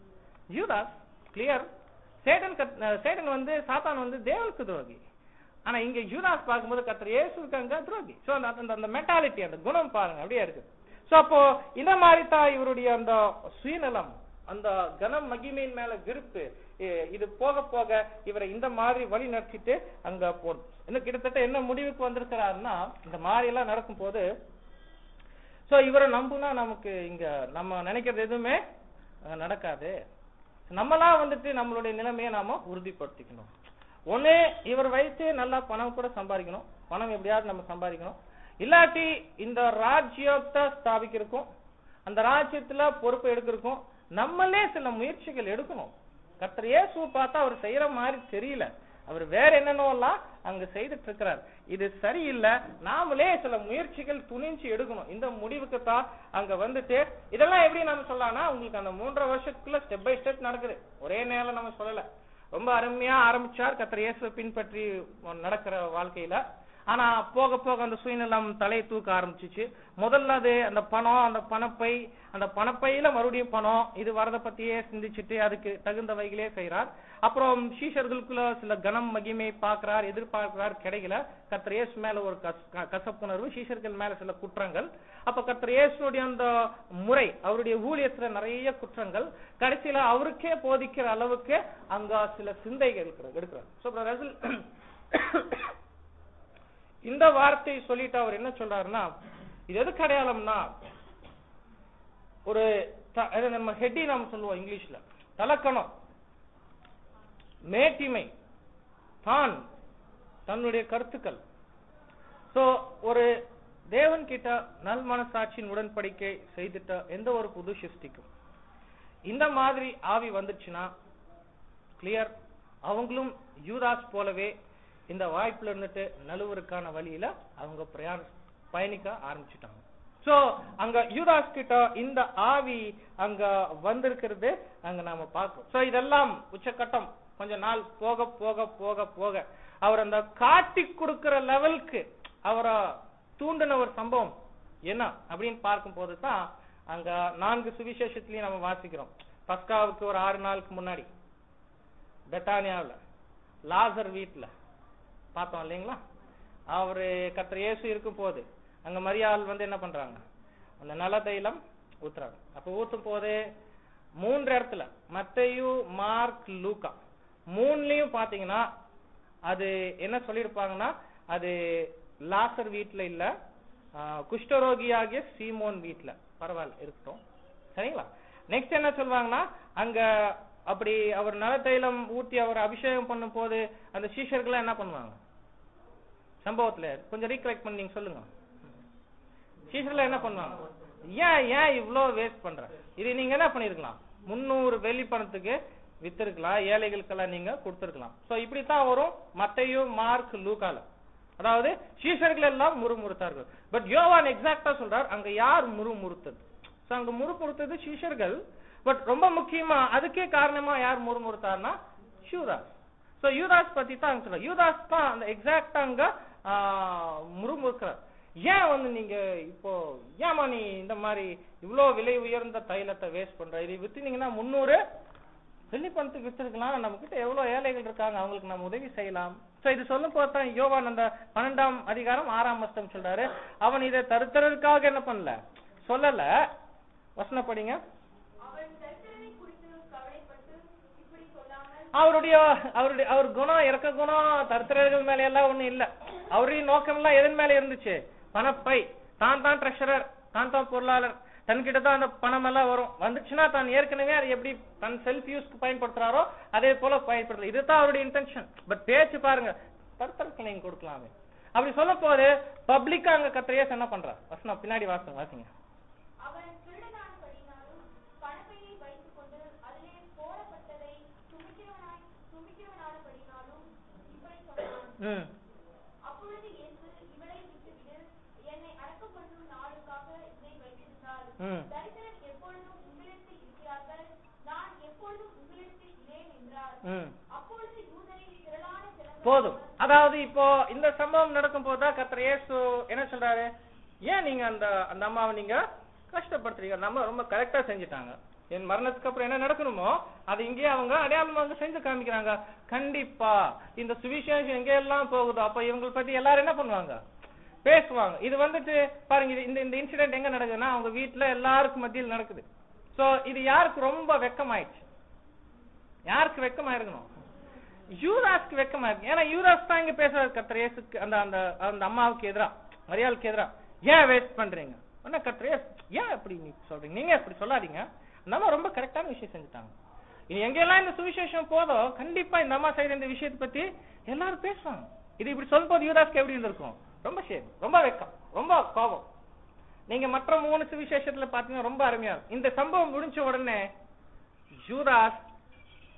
யூதாஸ் கிளியர் சேட்டன் கத்- அஹ் சேட்டன் வந்து சாத்தான் வந்து தேவனுக்கு துரோகி ஆனா இங்க யூதாஸ் பார்க்கும்போது கர்த்தர் இயேசுவுக்கு அங்க துரோகி சோ அந்த அந்த- அந்த மென்டாலிட்டி அந்த குணம் பாருங்க அப்படியே இருக்கு சோ அப்போ இந்த மாதிரி தான் இவருடைய அந்த சுயநலம் அந்த கனம் மகிமையின் மேல விருப்பு இ- இது போக போக இவரை இந்த மாதிரி வழி நடத்திட்டு அங்க போடும் இன்னும் கிட்டத்தட்ட என்ன முடிவுக்கு வந்திருக்கிறாருன்னா இந்த மாதிரி எல்லாம் நடக்கும் போது சோ இவரை நம்புனா நமக்கு இங்க நம்ம நினைக்கிறது எதுவுமே அங்க நடக்காது நம்மளா வந்துட்டு நம்மளுடைய நிலைமையை நாம உறுதிப்படுத்திக்கணும் ஒண்ணு இவர் வைத்து நல்லா பணம் கூட சம்பாதிக்கணும் பணம் எப்படியாவது நம்ம சம்பாதிக்கணும் இல்லாட்டி இந்த ராஜ்யத்தை ஸ்தாபிக்கிறதுக்கும் அந்த ராஜ்யத்துல பொறுப்பு எடுக்கிறதுக்கும் நம்மளே சில முயற்சிகள் எடுக்கணும் கர்த்தர் இயேசு பார்த்தா அவர் செய்யற மாதிரி தெரியல அவர் வேற என்னென்னோ எல்லாம் அங்க செய்துட்டு இருக்கிறார் இது சரியில்லை நாமளே சில முயற்சிகள் துணிஞ்சு எடுக்கணும் இந்த முடிவுக்கு தான் அங்க வந்துட்டு இதெல்லாம் எப்படி நம்ம சொல்லலாம்னா உங்களுக்கு அந்த மூன்றரை வருஷத்துக்குள்ள ஸ்டெப் பை ஸ்டெப் நடக்குது ஒரே நேரம் நம்ம சொல்லல ரொம்ப அருமையா ஆரம்பிச்சார் கத்தர் இயேசுவை பின்பற்றி நடக்கிற வாழ்க்கையில ஆனா போக போக அந்த சுயநலம் தலை தூக்க ஆரம்பிச்சிச்சு முதல்ல அது அந்த பணம் அந்த பணப்பை அந்த பணப்பையில மறுபடியும் பணம் இது வரத பத்தியே சிந்திச்சுட்டு அதுக்கு தகுந்த வகையிலே செய்றார் அப்புறம் சீஷர்களுக்குள்ள சில கனம் மகிமை பார்க்கிறார் எதிர்பார்க்கிறார் கிடைக்கல கர்த்தர் இயேசு மேல ஒரு கஸ்- க- கசப்புணர்வு சீஷர்கள் மேல சில குற்றங்கள் அப்ப கர்த்தர் இயேசுடைய அந்த முறை அவருடைய ஊழியத்துல நிறைய குற்றங்கள் கடைசியில அவருக்கே போதிக்கிற அளவுக்கு அங்க சில சிந்தைகள் இருக்கிற- எடுக்கிறார் சோ பிரதர் இந்த வார்த்தையை சொல்லிட்டு அவர் என்ன சொல்றாருன்னா இது எதுக்கு அடையாளம்னா ஒரு த- அது நம்ம ஹெட்டி நாம சொல்லுவோம் இங்கிலீஷ்ல தலக்கணம் மேட்டிமை தான் தன்னுடைய கருத்துக்கள் சோ ஒரு தேவன் கிட்ட நல் மனசாட்சியின் உடன்படிக்கை செய்துட்ட எந்த ஒரு புது சிருஷ்டிக்கும் இந்த மாதிரி ஆவி வந்துச்சுன்னா கிளியர் அவங்களும் யூதாஸ் போலவே இந்த வாய்ப்புல இருந்துட்டு நழுவருக்கான வழியில அவங்க பிரயாண பயணிக்க ஆரம்பிச்சுட்டாங்க சோ அங்க யூதாஸ் கிட்ட இந்த ஆவி அங்க வந்திருக்கிறது அங்க நாம பார்க்கிறோம் சோ இதெல்லாம் உச்சக்கட்டம் கொஞ்ச நாள் போக போக போக போக அவர் அந்த காட்டி கொடுக்கிற லெவலுக்கு அவரை தூண்டின ஒரு சம்பவம் என்ன அப்படின்னு பார்க்கும் போது தான் அங்க நான்கு சுவிசேஷத்திலையும் நம்ம வாசிக்கிறோம் பஸ்காவுக்கு ஒரு ஆறு நாளுக்கு முன்னாடி பெட்டானியாவுல லாசர் வீட்ல பார்த்தோம் இல்லைங்களா அவரு கர்த்தர் இயேசு இருக்கும் போது அங்க மரியாள் வந்து என்ன பண்றாங்க அந்த நல தைலம் ஊத்துறாங்க அப்ப ஊத்தும் போது மூன்று இடத்துல மத்தையு மார்க் லூக்கா மூணுலயும் பாத்தீங்கன்னா அது என்ன சொல்லியிருப்பாங்கன்னா அது லாசர் வீட்ல இல்ல ஆஹ், குஷ்டரோகியாகிய சீமோன் வீட்ல பரவாயில்ல இருக்கட்டும் சரிங்களா நெக்ஸ்ட் என்ன சொல்லுவாங்கன்னா அங்க அப்படி அவர் நலத்தைலம் ஊட்டி அவர் அபிஷேகம் பண்ணும் போது அந்த சீஷர்கள் என்ன பண்ணுவாங்க சம்பவத்துல கொஞ்சம் ரீகலெக்ட் பண்ணி நீங்க சொல்லுங்க சீஷர்ல என்ன பண்ணுவாங்க ஏன் ஏன் இவ்ளோ வேஸ்ட் பண்ற இது நீங்க என்ன பண்ணிருக்கலாம் முன்னூறு வெள்ளி பணத்துக்கு வித்திருக்கலாம் ஏழைகளுக்கெல்லாம் நீங்க கொடுத்திருக்கலாம் சோ இப்படித்தான் வரும் மத்தையும் மார்க் லூக்கால அதாவது சீஷர்கள் எல்லாம் முறுமுறுத்தார்கள் பட் யோவான் எக்ஸாக்டா சொல்றார் அங்க யார் முறுமுறுத்தது சோ அங்க முறுமுறுத்தது சீஷர்கள் பட் ரொம்ப முக்கியமா அதுக்கே காரணமா யார் முறுமுறுத்தார்னா யூதாஸ் சோ யூதாஸ் பத்தி தான் அங்க சொல்றார் யூதாஸ் தான் அந்த எக்ஸாக்டா அங்க ஆஹ், முறுமுறுக்கிறார் ஏன் வந்து நீங்க இப்போ ஏமா நீ இந்த மாதிரி இவ்ளோ விலை உயர்ந்த தைலத்தை வேஸ்ட் பண்ற இதை வித்துனீங்கன்னா முன்னூறு வெள்ளி பணத்துக்கு வித்திருக்கலாம் நம்ம கிட்ட எவ்வளவு ஏழைகள் இருக்காங்க அவங்களுக்கு நம்ம உதவி செய்யலாம் சோ இது சொல்லும் போது தான் யோவான் அந்த பன்னெண்டாம் அதிகாரம் ஆறாம் வசனம் சொல்றாரு அவன் இதை தருத்தறதுக்காக என்ன பண்ணல சொல்லல வசனம் படிங்க அவன் தரித்திரனை குறித்து கவலைப்பட்டு இப்படி சொல்லாமல் அவருடைய அவருடைய அவர் குணம் இறக்க குணம் தரித்திரர்கள் மேல எல்லாம் ஒண்ணும் இல்ல அவருடைய நோக்கம் எல்லாம் எதன் மேல இருந்துச்சு பணப்பை தான் தான் ட்ரெஷரர் தான் தான் பொருளாளர் தன்கிட்ட தான் அந்த பணம் எல்லாம் வரும் வந்துச்சுன்னா தான் ஏற்கனவே அதை எப்படி தன் செல்ஃப் யூஸ்க்கு பயன்படுத்துறாரோ அதே போல பயன்படுத்துறது இதுதான் அவருடைய இன்டென்ஷன் பட் பேச்சு பாருங்க தருத்தருக்கு நீங்க கொடுக்கலாமே அப்படி சொல்லும் போது பப்ளிக்கா அங்க கத்திரியஸ் என்ன பண்றா வசனம் பின்னாடி வாசம் வாசிங்க அவன் திருடனானபடினாலும் பணப்பையை வைத்துக் கொண்டு அதிலே போடப்பட்டதை சுமிக்கிறவனாய் சுமிக்கிறவனானபடினாலும் இப்படி சொன்னான் ம் அப்பொழுது இயேசு இவளை விட்டுவிடு என்னை அடக்கம் பண்ணும் நாளுக்காக இதை வைத்திருந்தால் ம் தரித்திரன் எப்பொழுதும் உங்களிடத்தில் இருக்கிறார்கள் நான் எப்பொழுதும் உங்களிடத்தில் இல்லேன் என்றார் ம் அப்பொழுது யூதரின் திரளான ஜனங்கள் போதும் அதாவது இப்போ இந்த சம்பவம் நடக்கும் போதுதான் கர்த்தர் இயேசு என்ன சொல்றாரு ஏன் நீங்க அந்த அந்த அம்மாவை நீங்க கஷ்டப்படுத்துறீங்க நம்ம ரொம்ப கரெக்டா செஞ்சுட்டாங்க என் மரணத்துக்கு அப்புறம் என்ன நடக்கணுமோ அது இங்கேயே அவங்க அடையாளமாக செஞ்சு காமிக்கிறாங்க கண்டிப்பா இந்த சுவிசேஷம் எங்க எல்லாம் போகுதோ அப்ப இவங்களை பத்தி எல்லாரும் என்ன பண்ணுவாங்க பேசுவாங்க இது வந்துட்டு பாருங்க இது இந்த இந்த இன்சிடென்ட் எங்க நடக்குதுன்னா அவங்க வீட்ல எல்லாருக்கும் மத்தியில் நடக்குது சோ இது யாருக்கு ரொம்ப வெக்கமாயிடுச்சு யாருக்கு வெக்கமா இருக்கணும் யூதாஸ்க்கு வெக்கமா இருக்கு ஏன்னா யூதாஸ் தான் இங்க பேசுறாரு கர்த்தர் இயேசுக்கு அந்த அந்த அந்த அம்மாவுக்கு எதிரா மரியாளுக்கு எதிரா ஏன் வேஸ்ட் பண்றீங்க என்ன கர்த்தர் இயேசு ஏன் அப்படி நீ சொல்றீங்க நீங்க அப்படி சொல்லாதீங்க அந்த அம்மா ரொம்ப கரெக்டான விஷயம் செஞ்சுட்டாங்க இனி எங்கெல்லாம் இந்த சுவிசேஷம் போதோ கண்டிப்பா இந்த அம்மா செய்யற இந்த விஷயத்தை பத்தி எல்லாரும் பேசுவாங்க இது இப்படி சொல்லும் போது யூதாஸ்க்கு எப்படி இருந்திருக்கும் ரொம்ப ஷேம் ரொம்ப வெக்கம் ரொம்ப கோபம் நீங்க மற்ற மூணு சுவிசேஷத்துல பாத்தீங்கன்னா ரொம்ப அருமையா இருக்கும் இந்த சம்பவம் முடிஞ்ச உடனே யூதாஸ்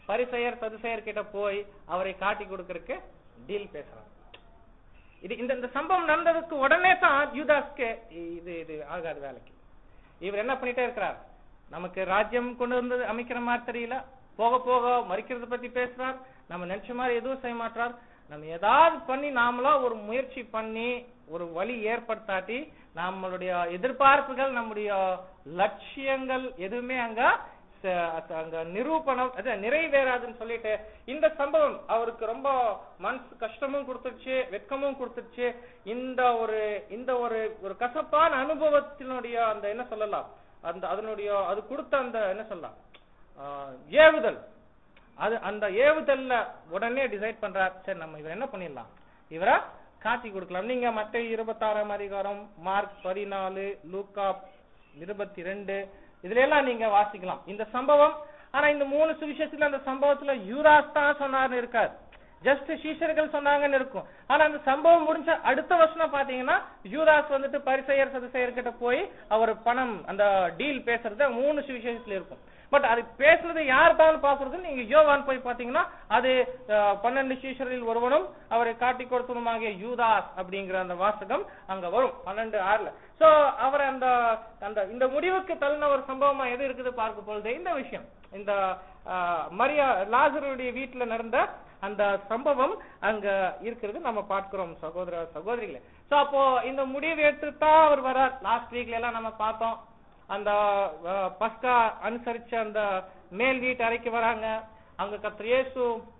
பரிசெயர் சதுசெயர் கிட்ட போய் அவரை காட்டி கொடுக்கறதுக்கு டீல் பேசுறான் இது இந்த இந்த சம்பவம் நடந்ததுக்கு உடனே தான் யூதாஸ்க்கு இது இது ஆகாது வேலைக்கு இவர் என்ன பண்ணிட்டே இருக்கிறார் நமக்கு ராஜ்யம் கொண்டு வந்து அமைக்கிற மாதிரி தெரியல போக போக மறிக்கிறத பத்தி பேசுறார் நம்ம நினைச்ச மாதிரி எதுவும் செய்ய மாட்டார் நம்ம ஏதாவது பண்ணி நாமளா ஒரு முயற்சி பண்ணி ஒரு வழி ஏற்படுத்தாட்டி நம்மளுடைய எதிர்பார்ப்புகள் நம்முடைய லட்சியங்கள் எதுவுமே அங்க ச- அங்க நிரூபணம் அது நிறைவேறாதுன்னு சொல்லிட்டு இந்த சம்பவம் அவருக்கு ரொம்ப மனசு கஷ்டமும் கொடுத்துருச்சு வெட்கமும் கொடுத்துருச்சு இந்த ஒரு இந்த ஒரு ஒரு கசப்பான அனுபவத்தினுடைய அந்த என்ன சொல்லலாம் அந்த அதனுடைய அது கொடுத்த அந்த என்ன சொல்லலாம் ஆஹ், ஏவுதல் அது அந்த ஏவுதல்ல உடனே டிசைட் பண்றார் சரி நம்ம இவர் என்ன பண்ணிடலாம் இவரை காட்டி கொடுக்கலாம் நீங்க மத்த இருபத்தாறாம் அதிகாரம் மார்க் பதினாலு லூக்கா இருபத்தி ரெண்டு இதுல எல்லாம் நீங்க வாசிக்கலாம் இந்த சம்பவம் ஆனா இந்த மூணு சுவிசேஷத்துல அந்த சம்பவத்துல யூராஸ் தான் சொன்னார்னு இருக்காது ஜஸ்ட் சீஷர்கள் சொன்னாங்கன்னு இருக்கும் ஆனா அந்த சம்பவம் முடிஞ்ச அடுத்த வருஷம் பாத்தீங்கன்னா யூதாஸ் வந்துட்டு பரிசெயர் சதுசெயர் கிட்ட போய் அவர் பணம் அந்த டீல் பேசுறது மூணு சுவிசேஷத்துல இருக்கும் பட் அது பேசுனது யார் தான் பாக்குறது நீங்க யோவான் போய் பாத்தீங்கன்னா அது அஹ், பன்னெண்டு சீஷரில் ஒருவனும் அவரை காட்டி கொடுத்தனுமாகிய யூதாஸ் அப்படிங்கிற அந்த வாசகம் அங்க வரும் பன்னெண்டு ஆறுல சோ அவர் அந்த அந்த இந்த முடிவுக்கு தள்ளின ஒரு சம்பவமா எது இருக்குது பார்க்க பொழுது இந்த விஷயம் இந்த அஹ், மரியா லாசருடைய வீட்டுல நடந்த அந்த சம்பவம் அங்க இருக்கிறது நம்ம பார்க்கிறோம் சகோதர சகோதரிகளே சோ அப்போ இந்த முடிவு எடுத்துதான் அவர் வரார் லாஸ்ட் வீக்ல எல்லாம் நம்ம பார்த்தோம் அந்த அஹ், பஸ்கா அனுசரிச்ச அந்த மேல் வீட்டு அறைக்கு வராங்க அங்க கர்த்தர் இயேசு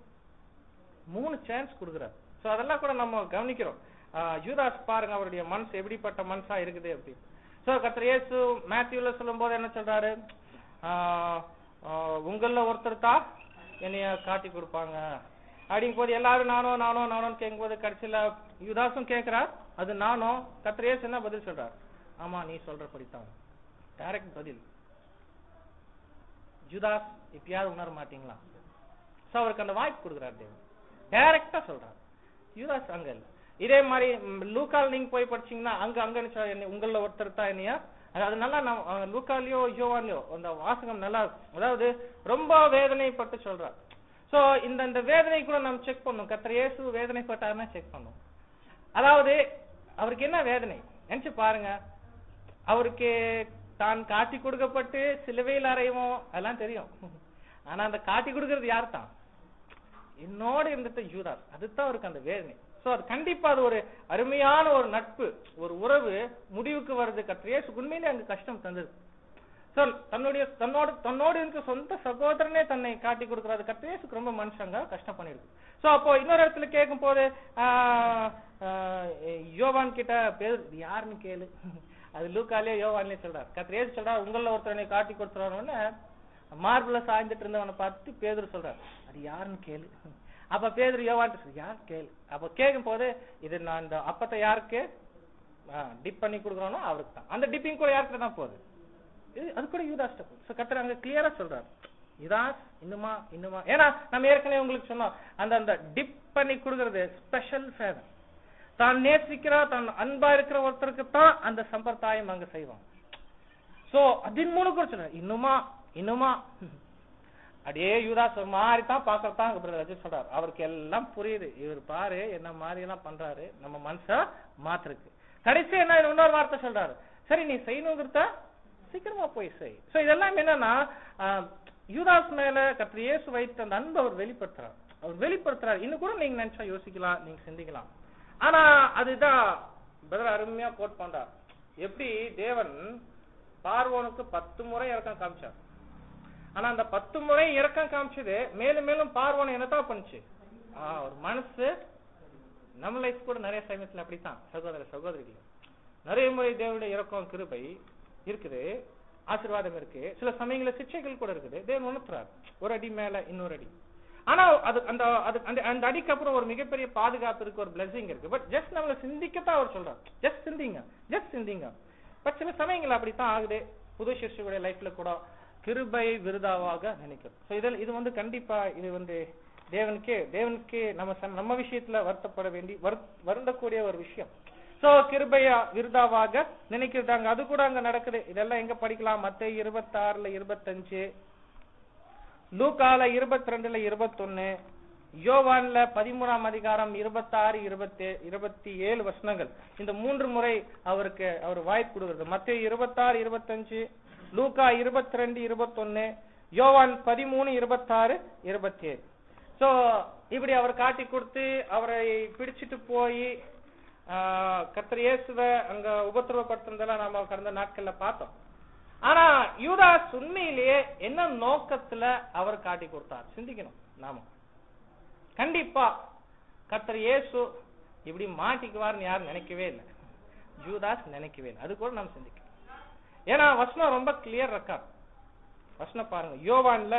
மூணு சான்ஸ் கொடுக்குறாரு சோ அதெல்லாம் கூட நம்ம கவனிக்கிறோம் ஆஹ் யூதாஸ் பாருங்க அவருடைய மனசு எப்படிப்பட்ட மனசா இருக்குது அப்படி சோ கர்த்தர் இயேசு மேத்யூல சொல்லும்போது என்ன சொல்றாரு ஆஹ் ஆஹ் உங்கள ஒருத்தர் தான் என்னைய காட்டி கொடுப்பாங்க அப்படிங்கும் போது எல்லாரும் நானோ நானோ நானோன்னு கேட்கும்போது கடைசியில யுதாசும் கேட்கிறார் அது நானோ கர்த்தர் இயேசு என்ன பதில் சொல்றார் ஆமா நீ சொல்றபடித்தான் டைரக்ட் பதில் ஜுதாஸ் இப்பயாவது உணர மாட்டீங்களா சோ அவருக்கு அந்த வாய்ப்பு கொடுக்குறாரு தேவன் டைரக்டா சொல்றாரு யூதாஸ் அங்க இல்ல இதே மாதிரி ம், லூக்கால் நீங்க போய் படிச்சீங்கன்னா அங்க அங்க என்ன சொல்றாரு, என்னை- உங்கள ஒருத்தர் தான் என்னையா அது- அது நல்லா நான் அஹ், லூக்காலியோ யோவான்லயோ அந்த வாசகம் நல்லா இருக்கும். அதாவது ரொம்ப வேதனைப்பட்டு சொல்றார் சோ இந்த இந்த வேதனை கூட நம்ம செக் பண்ணும் கர்த்தர் இயேசு வேதனைப்பட்டாருன்னா செக் பண்ணும் அதாவது அவருக்கு என்ன வேதனை நினைச்சு பாருங்க அவருக்கு தான் காட்டி கொடுக்கப்பட்டு சிலுவையில் அறையுவோம் அதெல்லாம் தெரியும் ஆனா அந்த காட்டி கொடுக்கறது யார் தான் என்னோட இருந்துட்டு யூதாஸ் அதுதான் அவருக்கு அந்த வேதனை சோ அது கண்டிப்பா அது ஒரு அருமையான ஒரு நட்பு ஒரு உறவு முடிவுக்கு வருது கத்திரேசு உண்மையிலே அங்க கஷ்டம் தந்தது சோ தன்னுடைய தன்னோட தன்னோடு இருக்க சொந்த சகோதரனே தன்னை காட்டி கொடுக்கறது கத்திரேசுக்கு ரொம்ப மனுஷங்க கஷ்டம் பண்ணிருக்கு சோ அப்போ இன்னொரு இடத்துல கேட்கும் போது ஆஹ், ஆஹ், யோவான் கிட்ட பேர் இது யாருன்னு கேளு அது லூக்காலே யோவான்லயே சொல்றாரு கத்திரேசு சொல்றாரு உங்கள ஒருத்தரனை காட்டி கொடுத்துறான்னு மார்பிள சாய்ந்துட்டு இருந்தவனை பார்த்துட்டு பேதுரு சொல்றாரு அது யாருன்னு கேளு அப்ப பேதுரு யோவான்ட்டு சொல்லு யார் கேளு அப்ப கேட்கும் போது இது நான் இந்த அப்பத்தை யாருக்கு டிப் பண்ணி கொடுக்குறோனோ அவருக்கு தான் அந்த டிப்பிங் கூட யாருக்கு தான் போகுது இது அது கூட யூதாஸ்ட போகுது ஸோ கத்தர் அங்க கிளியரா சொல்றாரு யுதாஸ் இன்னுமா இன்னுமா ஏன்னா நம்ம ஏற்கனவே உங்களுக்கு சொன்னோம் அந்த அந்த டிப் பண்ணி கொடுக்கறது ஸ்பெஷல் ஃபேவர் தான் நேசிக்கிற தான் அன்பா இருக்கிற ஒருத்தருக்கு தான் அந்த சம்பிரதாயம் அங்க செய்வாங்க சோ அதன் மூலம் கூட சொன்னார் இன்னுமா இன்னுமா அப்படியே யூதாஸ் ஒரு மாதிரி தான் பாக்கறதான் பிரதர் அஜித் சொல்றாரு அவருக்கு எல்லாம் புரியுது இவர் பாரு என்ன மாதிரி எல்லாம் பண்றாரு நம்ம மனச மாத்திருக்கு கடைசி என்ன இன்னொரு வார்த்தை சொல்றாரு சரி நீ செய்யணுங்கிறத சீக்கிரமா போய் செய் சோ இதெல்லாம் என்னன்னா ஆஹ், யூதாஸ் மேல கத்திர இயேசு வைத்த அந்த அன்பை அவர் வெளிப்படுத்துறார் அவர் வெளிப்படுத்துறாரு இன்னும் கூட நீங்க நினைச்சா யோசிக்கலாம் நீங்க சிந்திக்கலாம் ஆனா அதுதான் பிரதர் அருமையா கோட் பண்றார் எப்படி தேவன் பார்வோனுக்கு பத்து முறை இறக்கம் காமிச்சார் ஆனா அந்த பத்து முறை இறக்கம் காமிச்சது மேலும் மேலும் பார்வோனை என்னதான் பண்ணுச்சு ஆஹ் ஒரு மனசு நம்ம லைஃப் கூட நிறைய சமயத்துல அப்படித்தான் சகோதர சகோதரிகள் நிறைய முறை தேவனுடைய இறக்கம் கிருபை இருக்குது ஆசீர்வாதம் இருக்கு சில சமயங்கள சிக்ஷைகள் கூட இருக்குது தேவன் உணர்த்துறார் ஒரு அடி மேல இன்னொரு அடி ஆனா அது அந்த அது அந்த அந்த அடிக்கு அப்புறம் ஒரு மிகப்பெரிய பாதுகாப்பு இருக்கு ஒரு பிளஸிங் இருக்கு பட் ஜஸ்ட் நம்மள சிந்திக்கத்தான் அவர் சொல்றார் ஜஸ்ட் சிந்திங்க ஜஸ்ட் சிந்திங்க பட் சில சமயங்கள் அப்படித்தான் ஆகுது புது சிருஷ்டிகளுடைய லைஃப்ல கூட கிருபை விருதாவாக நினைக்கிறோம் சோ இதில் இது வந்து கண்டிப்பா இது வந்து தேவனுக்கே தேவனுக்கே நம்ம சம்- நம்ம விஷயத்துல வருத்தப்பட வேண்டி வருத்- வருந்தக்கூடிய ஒரு விஷயம் சோ கிருபையா விருதாவாக நினைக்கிறாங்க அது கூட அங்க நடக்குது இதெல்லாம் எங்க படிக்கலாம் மத்த இருபத்தாறுல இருபத்தஞ்சு லூக்கால இருபத்தி ரெண்டுல இருபத்தொன்னு யோவான்ல பதிமூணாம் அதிகாரம் இருபத்தாறு இருபத்தி இருபத்தி ஏழு வசனங்கள் இந்த மூன்று முறை அவருக்கு அவர் வாய்ப்பு கொடுக்கிறது மத்திய இருபத்தாறு இருபத்தஞ்சு லூக்கா இருபத்தி ரெண்டு இருபத்தொன்னு யோவான் பதிமூணு இருபத்தாறு இருபத்தி ஏழு சோ இப்படி அவர் காட்டி கொடுத்து அவரை பிடிச்சிட்டு போய் கர்த்தர் இயேசுவ அங்க உபத்திரவப்படுத்துறதெல்லாம் நாம கடந்த நாட்கள்ல பார்த்தோம் ஆனா யூதாஸ் உண்மையிலேயே என்ன நோக்கத்துல அவர் காட்டி கொடுத்தார் சிந்திக்கணும் நாம கண்டிப்பா கர்த்தர் இயேசு இப்படி மாட்டிக்குவார்னு யாரும் நினைக்கவே இல்லை யூதாஸ் நினைக்கவே இல்லை அது கூட நாம் சிந்திக்கணும் ஏன்னா வசனம் ரொம்ப கிளியர் ரெக்கார்ட் வசனம் பாருங்க யோவான்ல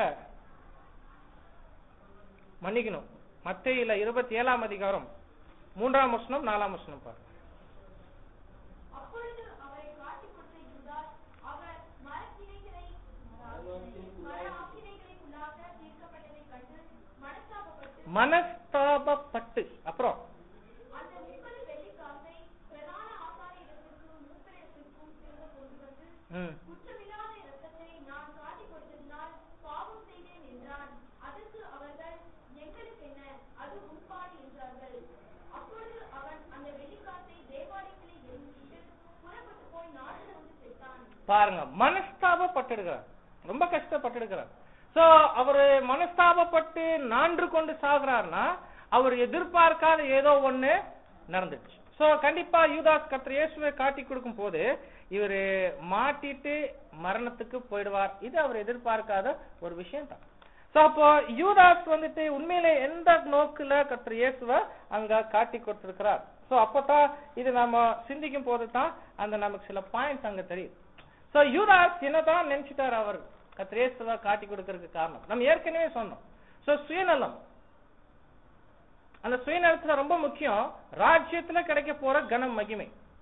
மன்னிக்கணும் மத்தையில இருபத்தி ஏழாம் அதிகாரம் மூன்றாம் வசனம் நாலாம் வசனம் பாருங்க அப்பொழுது அவரை காட்டிக் கொடுத்த யூதாஸ் அவர் மரக்கிளைகளை மர ஆக்கினைகளுக்குள்ளாக தீர்க்கப்பட்டதைக் கண்டு மனஸ்தாபப்பட்டு மனஸ்தாபப்பட்டு அப்புறம் அந்த முப்பது வெள்ளிக்காசை பிரதான ஆசாரியரிடத்திற்கும் மூப்பரிடத்திற்கும் திரும்ப கொண்டு வந்து ம், குற்றமில்லாத இரத்தத்தை நான் காட்டிக் கொடுத்ததினால் பாவம் செய்தேன் என்றான் அதற்கு அவர்கள் எங்களுக்கு என்ன அது உண்பாடு என்றார்கள் அப்பொழுது அவன் அந்த வெள்ளிக்காசை தேவாலயத்திலே எரிந்துவிட்டு புறப்பட்டு போய் நாடு வந்து செத்தான் பாருங்க மனஸ்தாபப்பட்டிருக்கிறார் ரொம்ப கஷ்டப்பட்டிருக்கிறார் சோ அவரு மனஸ்தாபப்பட்டு நான்று கொண்டு சாகுறாருன்னா அவர் எதிர்பார்க்காத ஏதோ ஒண்ணு நடந்துச்சு சோ கண்டிப்பா யூதாஸ் கர்த்தர் இயேசுவை காட்டி கொடுக்கும் போது இவரு மாட்டிட்டு மரணத்துக்கு போயிடுவார் இது அவர் எதிர்பார்க்காத ஒரு விஷயம் தான் சோ அப்போ யூதாஸ் வந்துட்டு உண்மையிலே எந்த நோக்குல கர்த்தர் இயேசுவை அங்க காட்டி கொடுத்திருக்கிறார் சோ அப்பதான் இது நாம சிந்திக்கும் போது தான் அந்த நமக்கு சில பாயிண்ட்ஸ் அங்க தெரியும் சோ யூதாஸ் என்னதான் நினைச்சிட்டார் அவர் கர்த்தர் இயேசுவை காட்டி கொடுக்கறதுக்கு காரணம் நம்ம ஏற்கனவே சொன்னோம் சோ சுயநலம் அந்த சுயநலத்துல ரொம்ப முக்கியம் ராஜ்யத்துல கிடைக்க போற கன மகிமை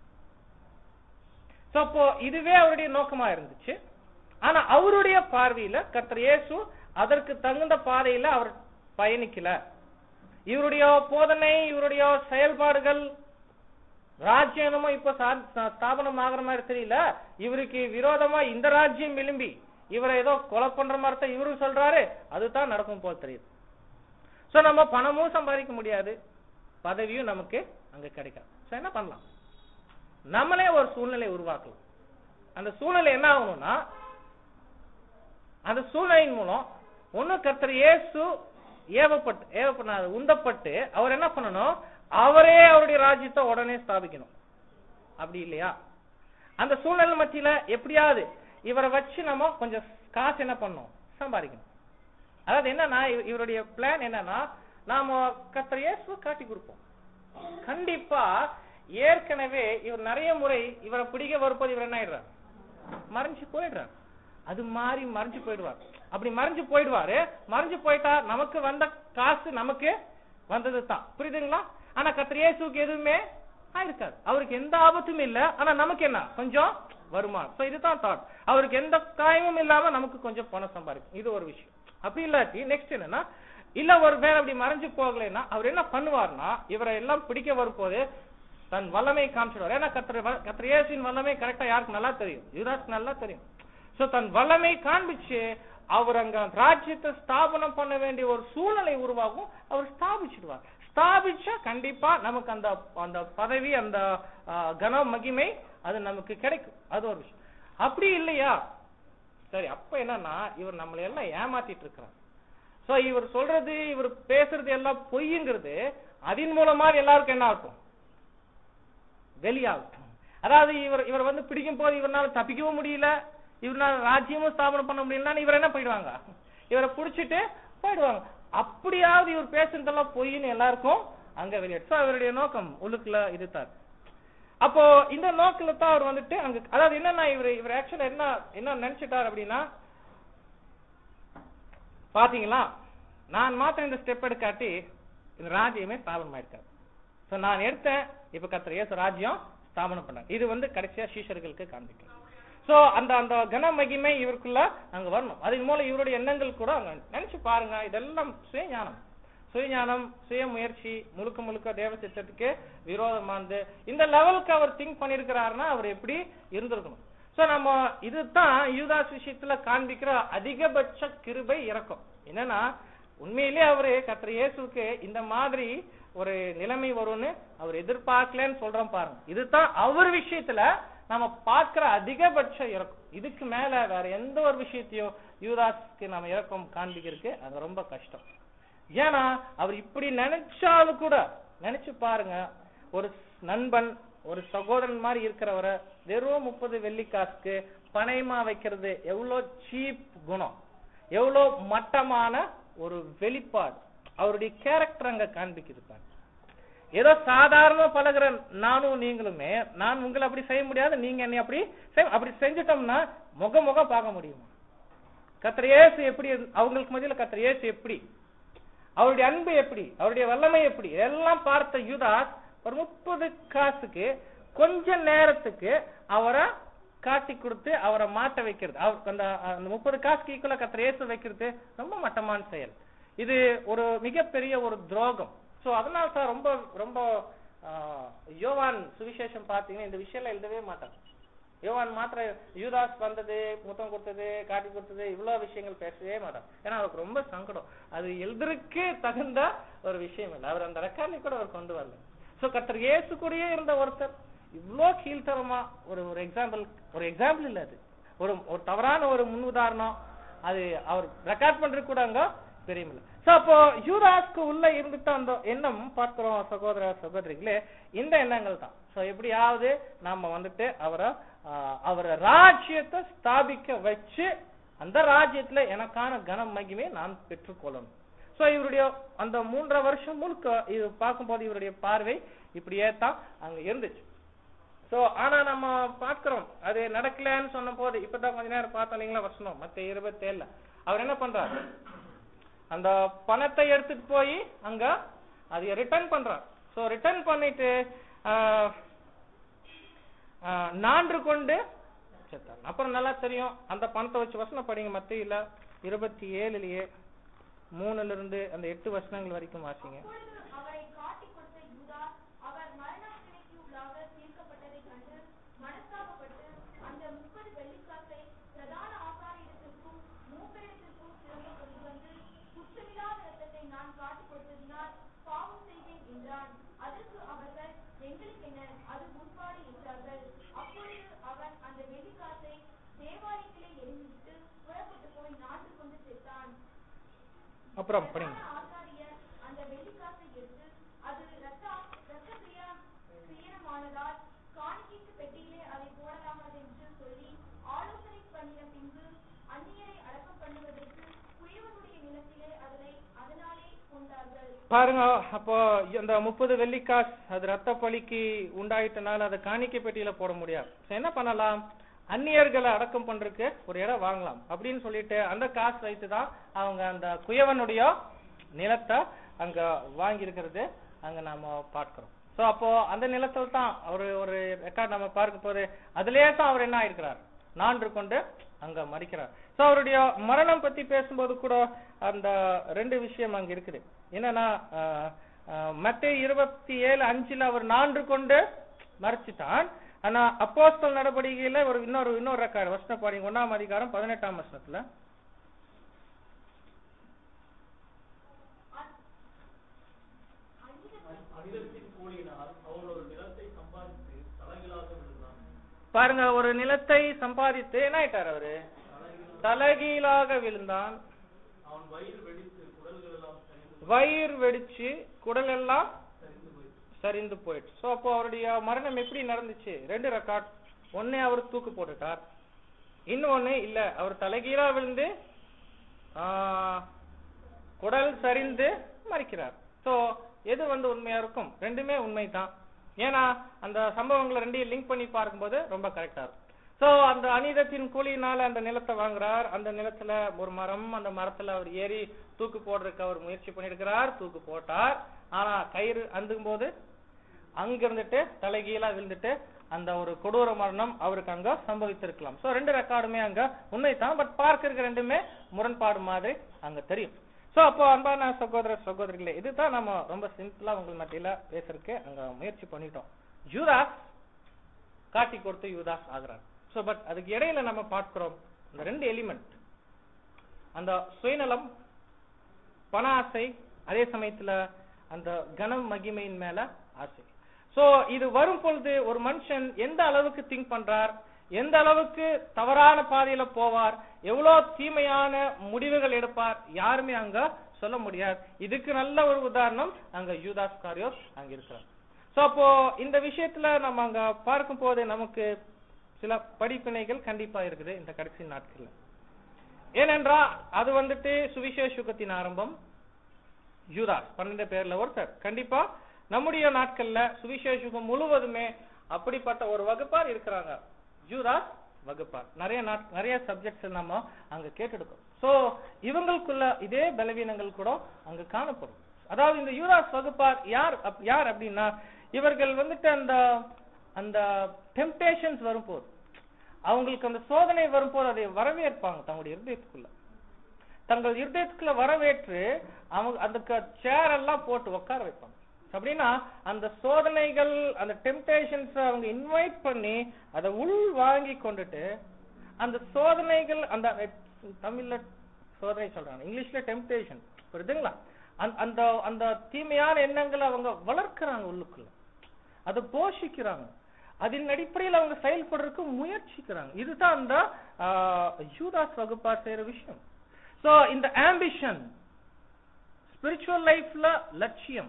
சோ அப்போ இதுவே அவருடைய நோக்கமா இருந்துச்சு ஆனா அவருடைய பார்வையில கர்த்தர் இயேசு அதற்கு தகுந்த பாதையில அவர் பயணிக்கல இவருடைய போதனை இவருடைய செயல்பாடுகள் ராஜ்யம் என்னமோ இப்ப சா- சா- ஸ்தாபனம் ஆகிற மாதிரி தெரியல இவருக்கு விரோதமா இந்த ராஜ்யம் விரும்பி இவரை ஏதோ கொலை பண்ற மாதிரி தான் இவரு சொல்றாரு அதுதான் நடக்கும் போல் தெரியுது சோ நம்ம பணமும் சம்பாதிக்க முடியாது பதவியும் நமக்கு அங்க கிடைக்காது சோ என்ன பண்ணலாம் நம்மளே ஒரு சூழ்நிலை உருவாக்கலாம் அந்த சூழ்நிலை என்ன ஆகணும்னா அந்த சூழ்நிலையின் மூலம் ஒண்ணு கர்த்தர் இயேசு ஏவப்பட்டு ஏவப்படாது உந்தப்பட்டு அவர் என்ன பண்ணணும் அவரே அவருடைய ராஜ்யத்தை உடனே ஸ்தாபிக்கணும் அப்படி இல்லையா அந்த சூழ்நிலை மத்தியில எப்படியாவது இவரை வச்சு நம்ம கொஞ்சம் காசு என்ன பண்ணணும் சம்பாதிக்கணும் அதாவது என்னன்னா இவ- இவருடைய பிளான் என்னன்னா நாம கர்த்தர் இயேசுவை காட்டி கொடுப்போம் கண்டிப்பா ஏற்கனவே இவர் நிறைய முறை இவரை பிடிக்க வரும்போது இவர் என்ன ஆயிடுறார் மறைஞ்சு போயிடுறார் அது மாதிரி மறைஞ்சு போயிடுவார் அப்படி மறைஞ்சு போயிடுவாரு மறைஞ்சு போயிட்டா நமக்கு வந்த காசு நமக்கு வந்தது தான் புரியுதுங்களா ஆனா கர்த்தர் இயேசுவுக்கு எதுவுமே ஆயிருக்காது அவருக்கு எந்த ஆபத்தும் இல்ல ஆனா நமக்கு என்ன கொஞ்சம் வருமானம் சோ இதுதான் தாட் அவருக்கு எந்த காயமும் இல்லாம நமக்கு கொஞ்சம் பணம் சம்பாதிக்கும் இது ஒரு விஷயம் அப்படி இல்லாட்டி நெக்ஸ்ட் என்னன்னா இல்ல ஒரு வேலை அப்படி மறைஞ்சு போகலைன்னா அவர் என்ன பண்ணுவார்னா இவரை எல்லாம் பிடிக்க வரும்போது தன் வல்லமை காமிச்சிடுவார் ஏன்னா கத்திர கத்திர இயேசுவின் வல்லமை கரெக்டா யாருக்கு நல்லா தெரியும் யுவராஜ் நல்லா தெரியும் சோ தன் வல்லமை காண்பிச்சு அவர் அங்க ராஜ்யத்தை ஸ்தாபனம் பண்ண வேண்டிய ஒரு சூழ்நிலை உருவாகும் அவர் ஸ்தாபிச்சிடுவார் ஸ்தாபிச்சா கண்டிப்பா நமக்கு அந்த அந்த பதவி அந்த ஆ, கன மகிமை அது நமக்கு கிடைக்கும் அது ஒரு விஷயம் அப்படி இல்லையா சரி அப்ப என்னன்னா இவர் நம்மளை எல்லாம் ஏமாத்திட்டு இருக்கிறார் சோ இவர் சொல்றது இவர் பேசுறது எல்லாம் பொய்ங்கிறது அதன் மூலமா எல்லாருக்கும் என்ன ஆகும் வெளியாகும் அதாவது இவர் இவர் வந்து பிடிக்கும் போது இவரால தப்பிக்கவும் முடியல இவரால ராஜ்யமும் ஸ்தாபனம் பண்ண முடியலன்னா இவர் என்ன போயிடுவாங்க இவரை புடிச்சிட்டு போயிடுவாங்க அப்படியாவது இவர் பேசுறதெல்லாம் பொய்ன்னு எல்லாருக்கும் அங்க வெளியிட்டு So, இவருடைய நோக்கம் உள்ளுக்குள்ள இதுதான் அப்போ இந்த நோக்கில தான் அவர் வந்துட்டு அங்க அதாவது என்னன்னா இவர் இவர் ஆக்சுவலா என்ன என்ன நினைச்சிட்டார் அப்படின்னா பாத்தீங்களா நான் மாத்திரம் இந்த ஸ்டெப் எடுக்காட்டி இந்த ராஜ்யமே ஸ்தாபனம் ஆயிருக்காரு சோ நான் எடுத்தேன் இப்ப கத்திர இயேசு ராஜ்யம் ஸ்தாபனம் பண்ணார் இது வந்து கடைசியா சீஷர்களுக்கு காண்பிக்கும் சோ அந்த அந்த கன மகிமை இவருக்குள்ள அங்க வரணும் அதன் மூலம் இவருடைய எண்ணங்கள் கூட அங்க நினைச்சு பாருங்க இதெல்லாம் சுயஞானம் சுயஞானம் சுய முயற்சி முழுக்க முழுக்க தேவ சித்தத்துக்கு விரோதமானது இந்த லெவலுக்கு அவர் திங்க் பண்ணிருக்கிறாருன்னா அவர் எப்படி இருந்திருக்கணும் சோ நம்ம இதுதான் யூதாஸ் விஷயத்துல காண்பிக்கிற அதிகபட்ச கிருபை இறக்கம் என்னன்னா உண்மையிலேயே அவரு கத்திர இயேசுக்கு இந்த மாதிரி ஒரு நிலைமை வரும்னு அவர் எதிர்பார்க்கலன்னு சொல்றோம் பாருங்க இதுதான் அவர் விஷயத்துல நம்ம பார்க்கிற அதிகபட்ச இறக்கம் இதுக்கு மேல வேற எந்த ஒரு விஷயத்தையும் யூதாஸ்க்கு நம்ம இறக்கம் காண்பிக்கிறதுக்கு அது ரொம்ப கஷ்டம் ஏன்னா அவர் இப்படி நினைச்சாலும் கூட நினைச்சு பாருங்க ஒரு நண்பன் ஒரு சகோதரன் மாதிரி இருக்கிறவரை வெறும் முப்பது வெள்ளிக்காசுக்கு பணயமா வைக்கிறது எவ்வளவு சீப் குணம் எவ்வளவு மட்டமான ஒரு வெளிப்பாடு அவருடைய கேரக்டர் அங்க காண்பிக்குது பாருங்க ஏதோ சாதாரண பழகுற நானும் நீங்களுமே நான் உங்களை அப்படி செய்ய முடியாது நீங்க என்னை அப்படி செய்- அப்படி செஞ்சுட்டோம்னா முக முகம் பார்க்க முடியுமா கத்திர இயேசு எப்படி இரு- அவங்களுக்கு மத்தியில கத்திர இயேசு எப்படி அவருடைய அன்பு எப்படி அவருடைய வல்லமை எப்படி எல்லாம் பார்த்த யூதாஸ் ஒரு முப்பது காசுக்கு கொஞ்ச நேரத்துக்கு அவரை காட்டி கொடுத்து அவரை மாட்ட வைக்கிறது அவர் அந்த அந்த முப்பது காசுக்கு ஈக்குவலா கத்திர இயேசு வைக்கிறது ரொம்ப மட்டமான செயல் இது ஒரு மிகப்பெரிய ஒரு துரோகம் சோ அதனால தான் ரொம்ப ரொம்ப ஆஹ், யோவான் சுவிசேஷம் பார்த்தீங்கன்னா இந்த விஷயம்ல எழுதவே மாட்டாங்க யோவான் மாத்திர யூதாஸ் வந்தது முத்தம் கொடுத்தது காட்டி கொடுத்தது இவ்வளவு விஷயங்கள் பேசவே மாட்டார் ஏன்னா அவருக்கு ரொம்ப சங்கடம் அது எழுதுறதுக்கே தகுந்த ஒரு விஷயம் இல்லை அவர் அந்த ரெக்கார்டை கூட அவர் கொண்டு வரல சோ கர்த்தர் இயேசு கூடயே இருந்த ஒருத்தர் இவ்வளோ கீழ்த்தரமா ஒரு ஒரு எக்ஸாம்பிள் ஒரு எக்ஸாம்பிள் இல்ல அது ஒரு ஒரு தவறான ஒரு முன் உதாரணம் அது அவர் ரெக்கார்ட் பண்றது கூட அங்க பெரியமில்ல சோ அப்போ யூதாஸ்க்கு உள்ள இருந்துட்டு அந்த எண்ணம் பார்க்கிறோம் சகோதர சகோதரிகளே இந்த எண்ணங்கள் தான் சோ எப்படியாவது நாம வந்துட்டு அவரை ஆஹ், அவரை ராஜ்யத்தை ஸ்தாபிக்க வச்சு அந்த ராஜ்யத்துல எனக்கான கன மகிமை நான் பெற்றுக்கொள்ளணும் சோ இவருடைய அந்த மூன்றரை வருஷம் முழுக்க இது பார்க்கும்போது இவருடைய பார்வை இப்படியே தான் அங்க இருந்துச்சு சோ ஆனா நம்ம பார்க்கிறோம் அது நடக்கலன்னு சொன்ன போது இப்பதான் கொஞ்ச நேரம் பார்த்தோம் இல்லைங்களா வசனம் மத்த இருபத்தேழுல அவர் என்ன பண்றாரு அந்த பணத்தை எடுத்துட்டு போய் அங்க அதை ரிட்டர்ன் பண்றார் சோ ரிட்டர்ன் பண்ணிட்டு ஆஹ், ஆஹ், நான்று கொண்டு செத்தார் அப்புறம் நல்லா தெரியும் அந்த பணத்தை வச்சு வசனம் படிங்க மத்தியில இருபத்தி ஏழுலயே மூணுல இருந்து அந்த எட்டு வசனங்கள் வரைக்கும் வாசிங்க அப்பொழுது அவரை காட்டிக் கொடுத்த யூதாஸ் அவர் மரணாக்கினைக்கு உள்ளாக தீர்க்கப்பட்டதைக் கண்டு மனஸ்தாபப்பட்டு அந்த முப்பது வெள்ளிக்காசை பிரதான ஆசாரியரிடத்திற்கும் மூப்பரிடத்திற்கும் திரும்ப கொண்டு வந்து குற்றமில்லாத இரத்தத்தை நான் காட்டிக் கொடுத்ததினால் பாவம் செய்தேன் என்றான் அதற்கு அவர்கள் எங்களுக்கு என்ன அது முன்பாடு என்றார்கள் அப்பொழுது அவன் அந்த வெள்ளிக்காசை தேவாலயத்திலே எரிந்துவிட்டு புறப்பட்டு போய் நாட்டு கொண்டு செத்தான் அப்புறம் படிங்க பிரதான ஆசாரியர் அந்த வெள்ளிக்காசை எடுத்து அது இரத்த இரத்த பிரியா- பிரியமானதால் காணிக்கைக்கு பெட்டியிலே அதை போடலாகாது என்று சொல்லி ஆலோசனை பண்ணின பின்பு அந்நியரை அடக்கம் பண்ணுவதற்கு குயவனுடைய நிலத்திலே அதனை அதனாலே கொண்டார்கள் பாருங்க அப்போ அந்த முப்பது வெள்ளிக்காசு அது ரத்த பலிக்கு உண்டாயிட்டனால அதை காணிக்கை பெட்டியில போட முடியாது So என்ன பண்ணலாம் அந்நியர்களை அடக்கம் பண்றதுக்கு ஒரு இடம் வாங்கலாம் அப்படின்னு சொல்லிட்டு அந்த காசு வைத்து தான் அவங்க அந்த குயவனுடைய நிலத்தை அங்க வாங்கி இருக்கிறது அங்க நாம பார்க்கிறோம் சோ அப்போ அந்த நிலத்துல தான் ஒரு ஒரு ரெக்கார்ட் நம்ம பார்க்கும் போது அதுலயே தான் அவர் என்ன ஆயிருக்கிறார் நான்று கொண்டு அங்க மறிக்கிறார் சோ அவருடைய மரணம் பத்தி பேசும்போது கூட அந்த ரெண்டு விஷயம் அங்க இருக்குது என்னன்னா மத்திய இருபத்தி ஏழு அஞ்சுல அவர் நான்று கொண்டு மறைச்சிட்டான் ஆனா அப்போஸ்தல் நடவடிக்கையில ஒரு இன்னொரு இன்னொரு ரெக்கார்டு வசன பாடிங்க ஒன்னாம் அதிகாரம் பதினெட்டாம் வசனத்துல அனிதத்தின் கூலியினால் அவன் ஒரு நிலத்தை சம்பாதித்து தலைகளாக விழுந்தான் பாருங்க ஒரு நிலத்தை சம்பாதித்து என்ன ஆயிட்டார் அவரு தலைகீழாக விழுந்தான் அவன் வயிறு வெடித்து குடல்கள் எல்லாம் சரிந்து வயிறு வெடிச்சு குடல் எல்லாம் சரிந்து போயிற்று சரிந்து போயிடுச்சு சோ அப்போ அவருடைய மரணம் எப்படி நடந்துச்சு ரெண்டு ரெக்கார்ட் ஒண்ணு அவர் தூக்கு போட்டுட்டார் இன்னொன்னு இல்ல அவர் தலைகீழா விழுந்து ஆஹ், குடல் சரிந்து மறிக்கிறார் சோ எது வந்து உண்மையா இருக்கும் ரெண்டுமே உண்மைதான் ஏன்னா அந்த சம்பவங்களை ரெண்டையும் லிங்க் பண்ணி பார்க்கும்போது ரொம்ப கரெக்டா இருக்கும் சோ அந்த அநீதத்தின் கூலியினால அந்த நிலத்தை வாங்குறார் அந்த நிலத்துல ஒரு மரம் அந்த மரத்துல அவர் ஏறி தூக்கு போடுறதுக்கு அவர் முயற்சி பண்ணிருக்கிறார் தூக்கு போட்டார் ஆனா கயிறு அந்தும் போது அங்க இருந்துட்டு தலைகீழா விழுந்துட்டு அந்த ஒரு கொடூர மரணம் அவருக்கு அங்க சம்பவித்திருக்கலாம் சோ ரெண்டு ரெக்கார்டுமே அங்க உண்மைதான் பட் பார்க்கறதுக்கு ரெண்டுமே முரண்பாடு மாதிரி அங்க தெரியும் சோ அப்போ அன்பான சகோதர சகோதரிகளே இதுதான் நம்ம ரொம்ப சிம்பிளா உங்கள் மத்தியில பேசுறதுக்கு அங்க முயற்சி பண்ணிட்டோம் யூதாஸ் காட்டி கொடுத்து யூதாஸ் ஆகுறார் சோ பட் அதுக்கு இடையில நம்ம பார்க்கிறோம் அந்த ரெண்டு எலிமெண்ட் அந்த சுயநலம் பண ஆசை அதே சமயத்துல அந்த கனம் மகிமையின் மேல ஆசை சோ இது வரும் பொழுது ஒரு மனுஷன் எந்த அளவுக்கு திங்க் பண்றார் எந்த அளவுக்கு தவறான பாதையில போவார் எவ்வளவு தீமையான முடிவுகள் எடுப்பார் யாருமே அங்க சொல்ல முடியாது இதுக்கு நல்ல ஒரு உதாரணம் அங்க யூதாஸ் காரியோஸ் அங்க இருக்கிறார் சோ அப்போ இந்த விஷயத்துல நம்ம அங்க பார்க்கும் போது நமக்கு சில படிப்பினைகள் கண்டிப்பா இருக்குது இந்த கடைசி நாட்கள்ல ஏனென்றா அது வந்துட்டு சுவிசேஷுகத்தின் ஆரம்பம் யூதாஸ் பன்னெண்டு பேர்ல ஒருத்தர் கண்டிப்பா நம்முடைய நாட்கள்ல சுவிசேஷுகம் முழுவதுமே அப்படிப்பட்ட ஒரு வகுப்பார் இருக்கிறாங்க யூதாஸ் வகுப்பார் நிறைய நாட் நிறைய சப்ஜெக்ட்ஸ் நம்ம அங்க கேட்டெடுக்கும் சோ இவங்களுக்குள்ள இதே பலவீனங்கள் கூட அங்க காணப்படும் அதாவது இந்த யூதாஸ் வகுப்பார் யார் அப்- யார் அப்படின்னா இவர்கள் வந்துட்டு அந்த அந்த டெம்டேஷன்ஸ் வரும்போது அவங்களுக்கு அந்த சோதனை வரும்போது அதை வரவேற்பாங்க தங்களுடைய இருதயத்துக்குள்ள தங்கள் இருதயத்துக்குள்ள வரவேற்று அவங்க அந்த சேர் எல்லாம் போட்டு உட்கார வைப்பாங்க அப்படின்னா அந்த சோதனைகள் அந்த டெம்டேஷன்ஸ் அவங்க இன்வைட் பண்ணி அதை உள் வாங்கி கொண்டுட்டு அந்த சோதனைகள் அந்த தமிழ்ல சோதனை சொல்றாங்க இங்கிலீஷ்ல டெம்டேஷன் புரியுதுங்களா அந்த- அந்த அந்த தீமையான எண்ணங்களை அவங்க வளர்க்கறாங்க உள்ளுக்குள்ள அதை போஷிக்கிறாங்க அதன் அடிப்படையில் அவங்க செயல்படுறதுக்கு முயற்சிக்கிறாங்க இதுதான் அந்த ஆஹ், யூதாஸ் வகுப்பார் செய்யற விஷயம் சோ இந்த ஆம்பிஷன் ஸ்பிரிச்சுவல் லைஃப்ல லட்சியம்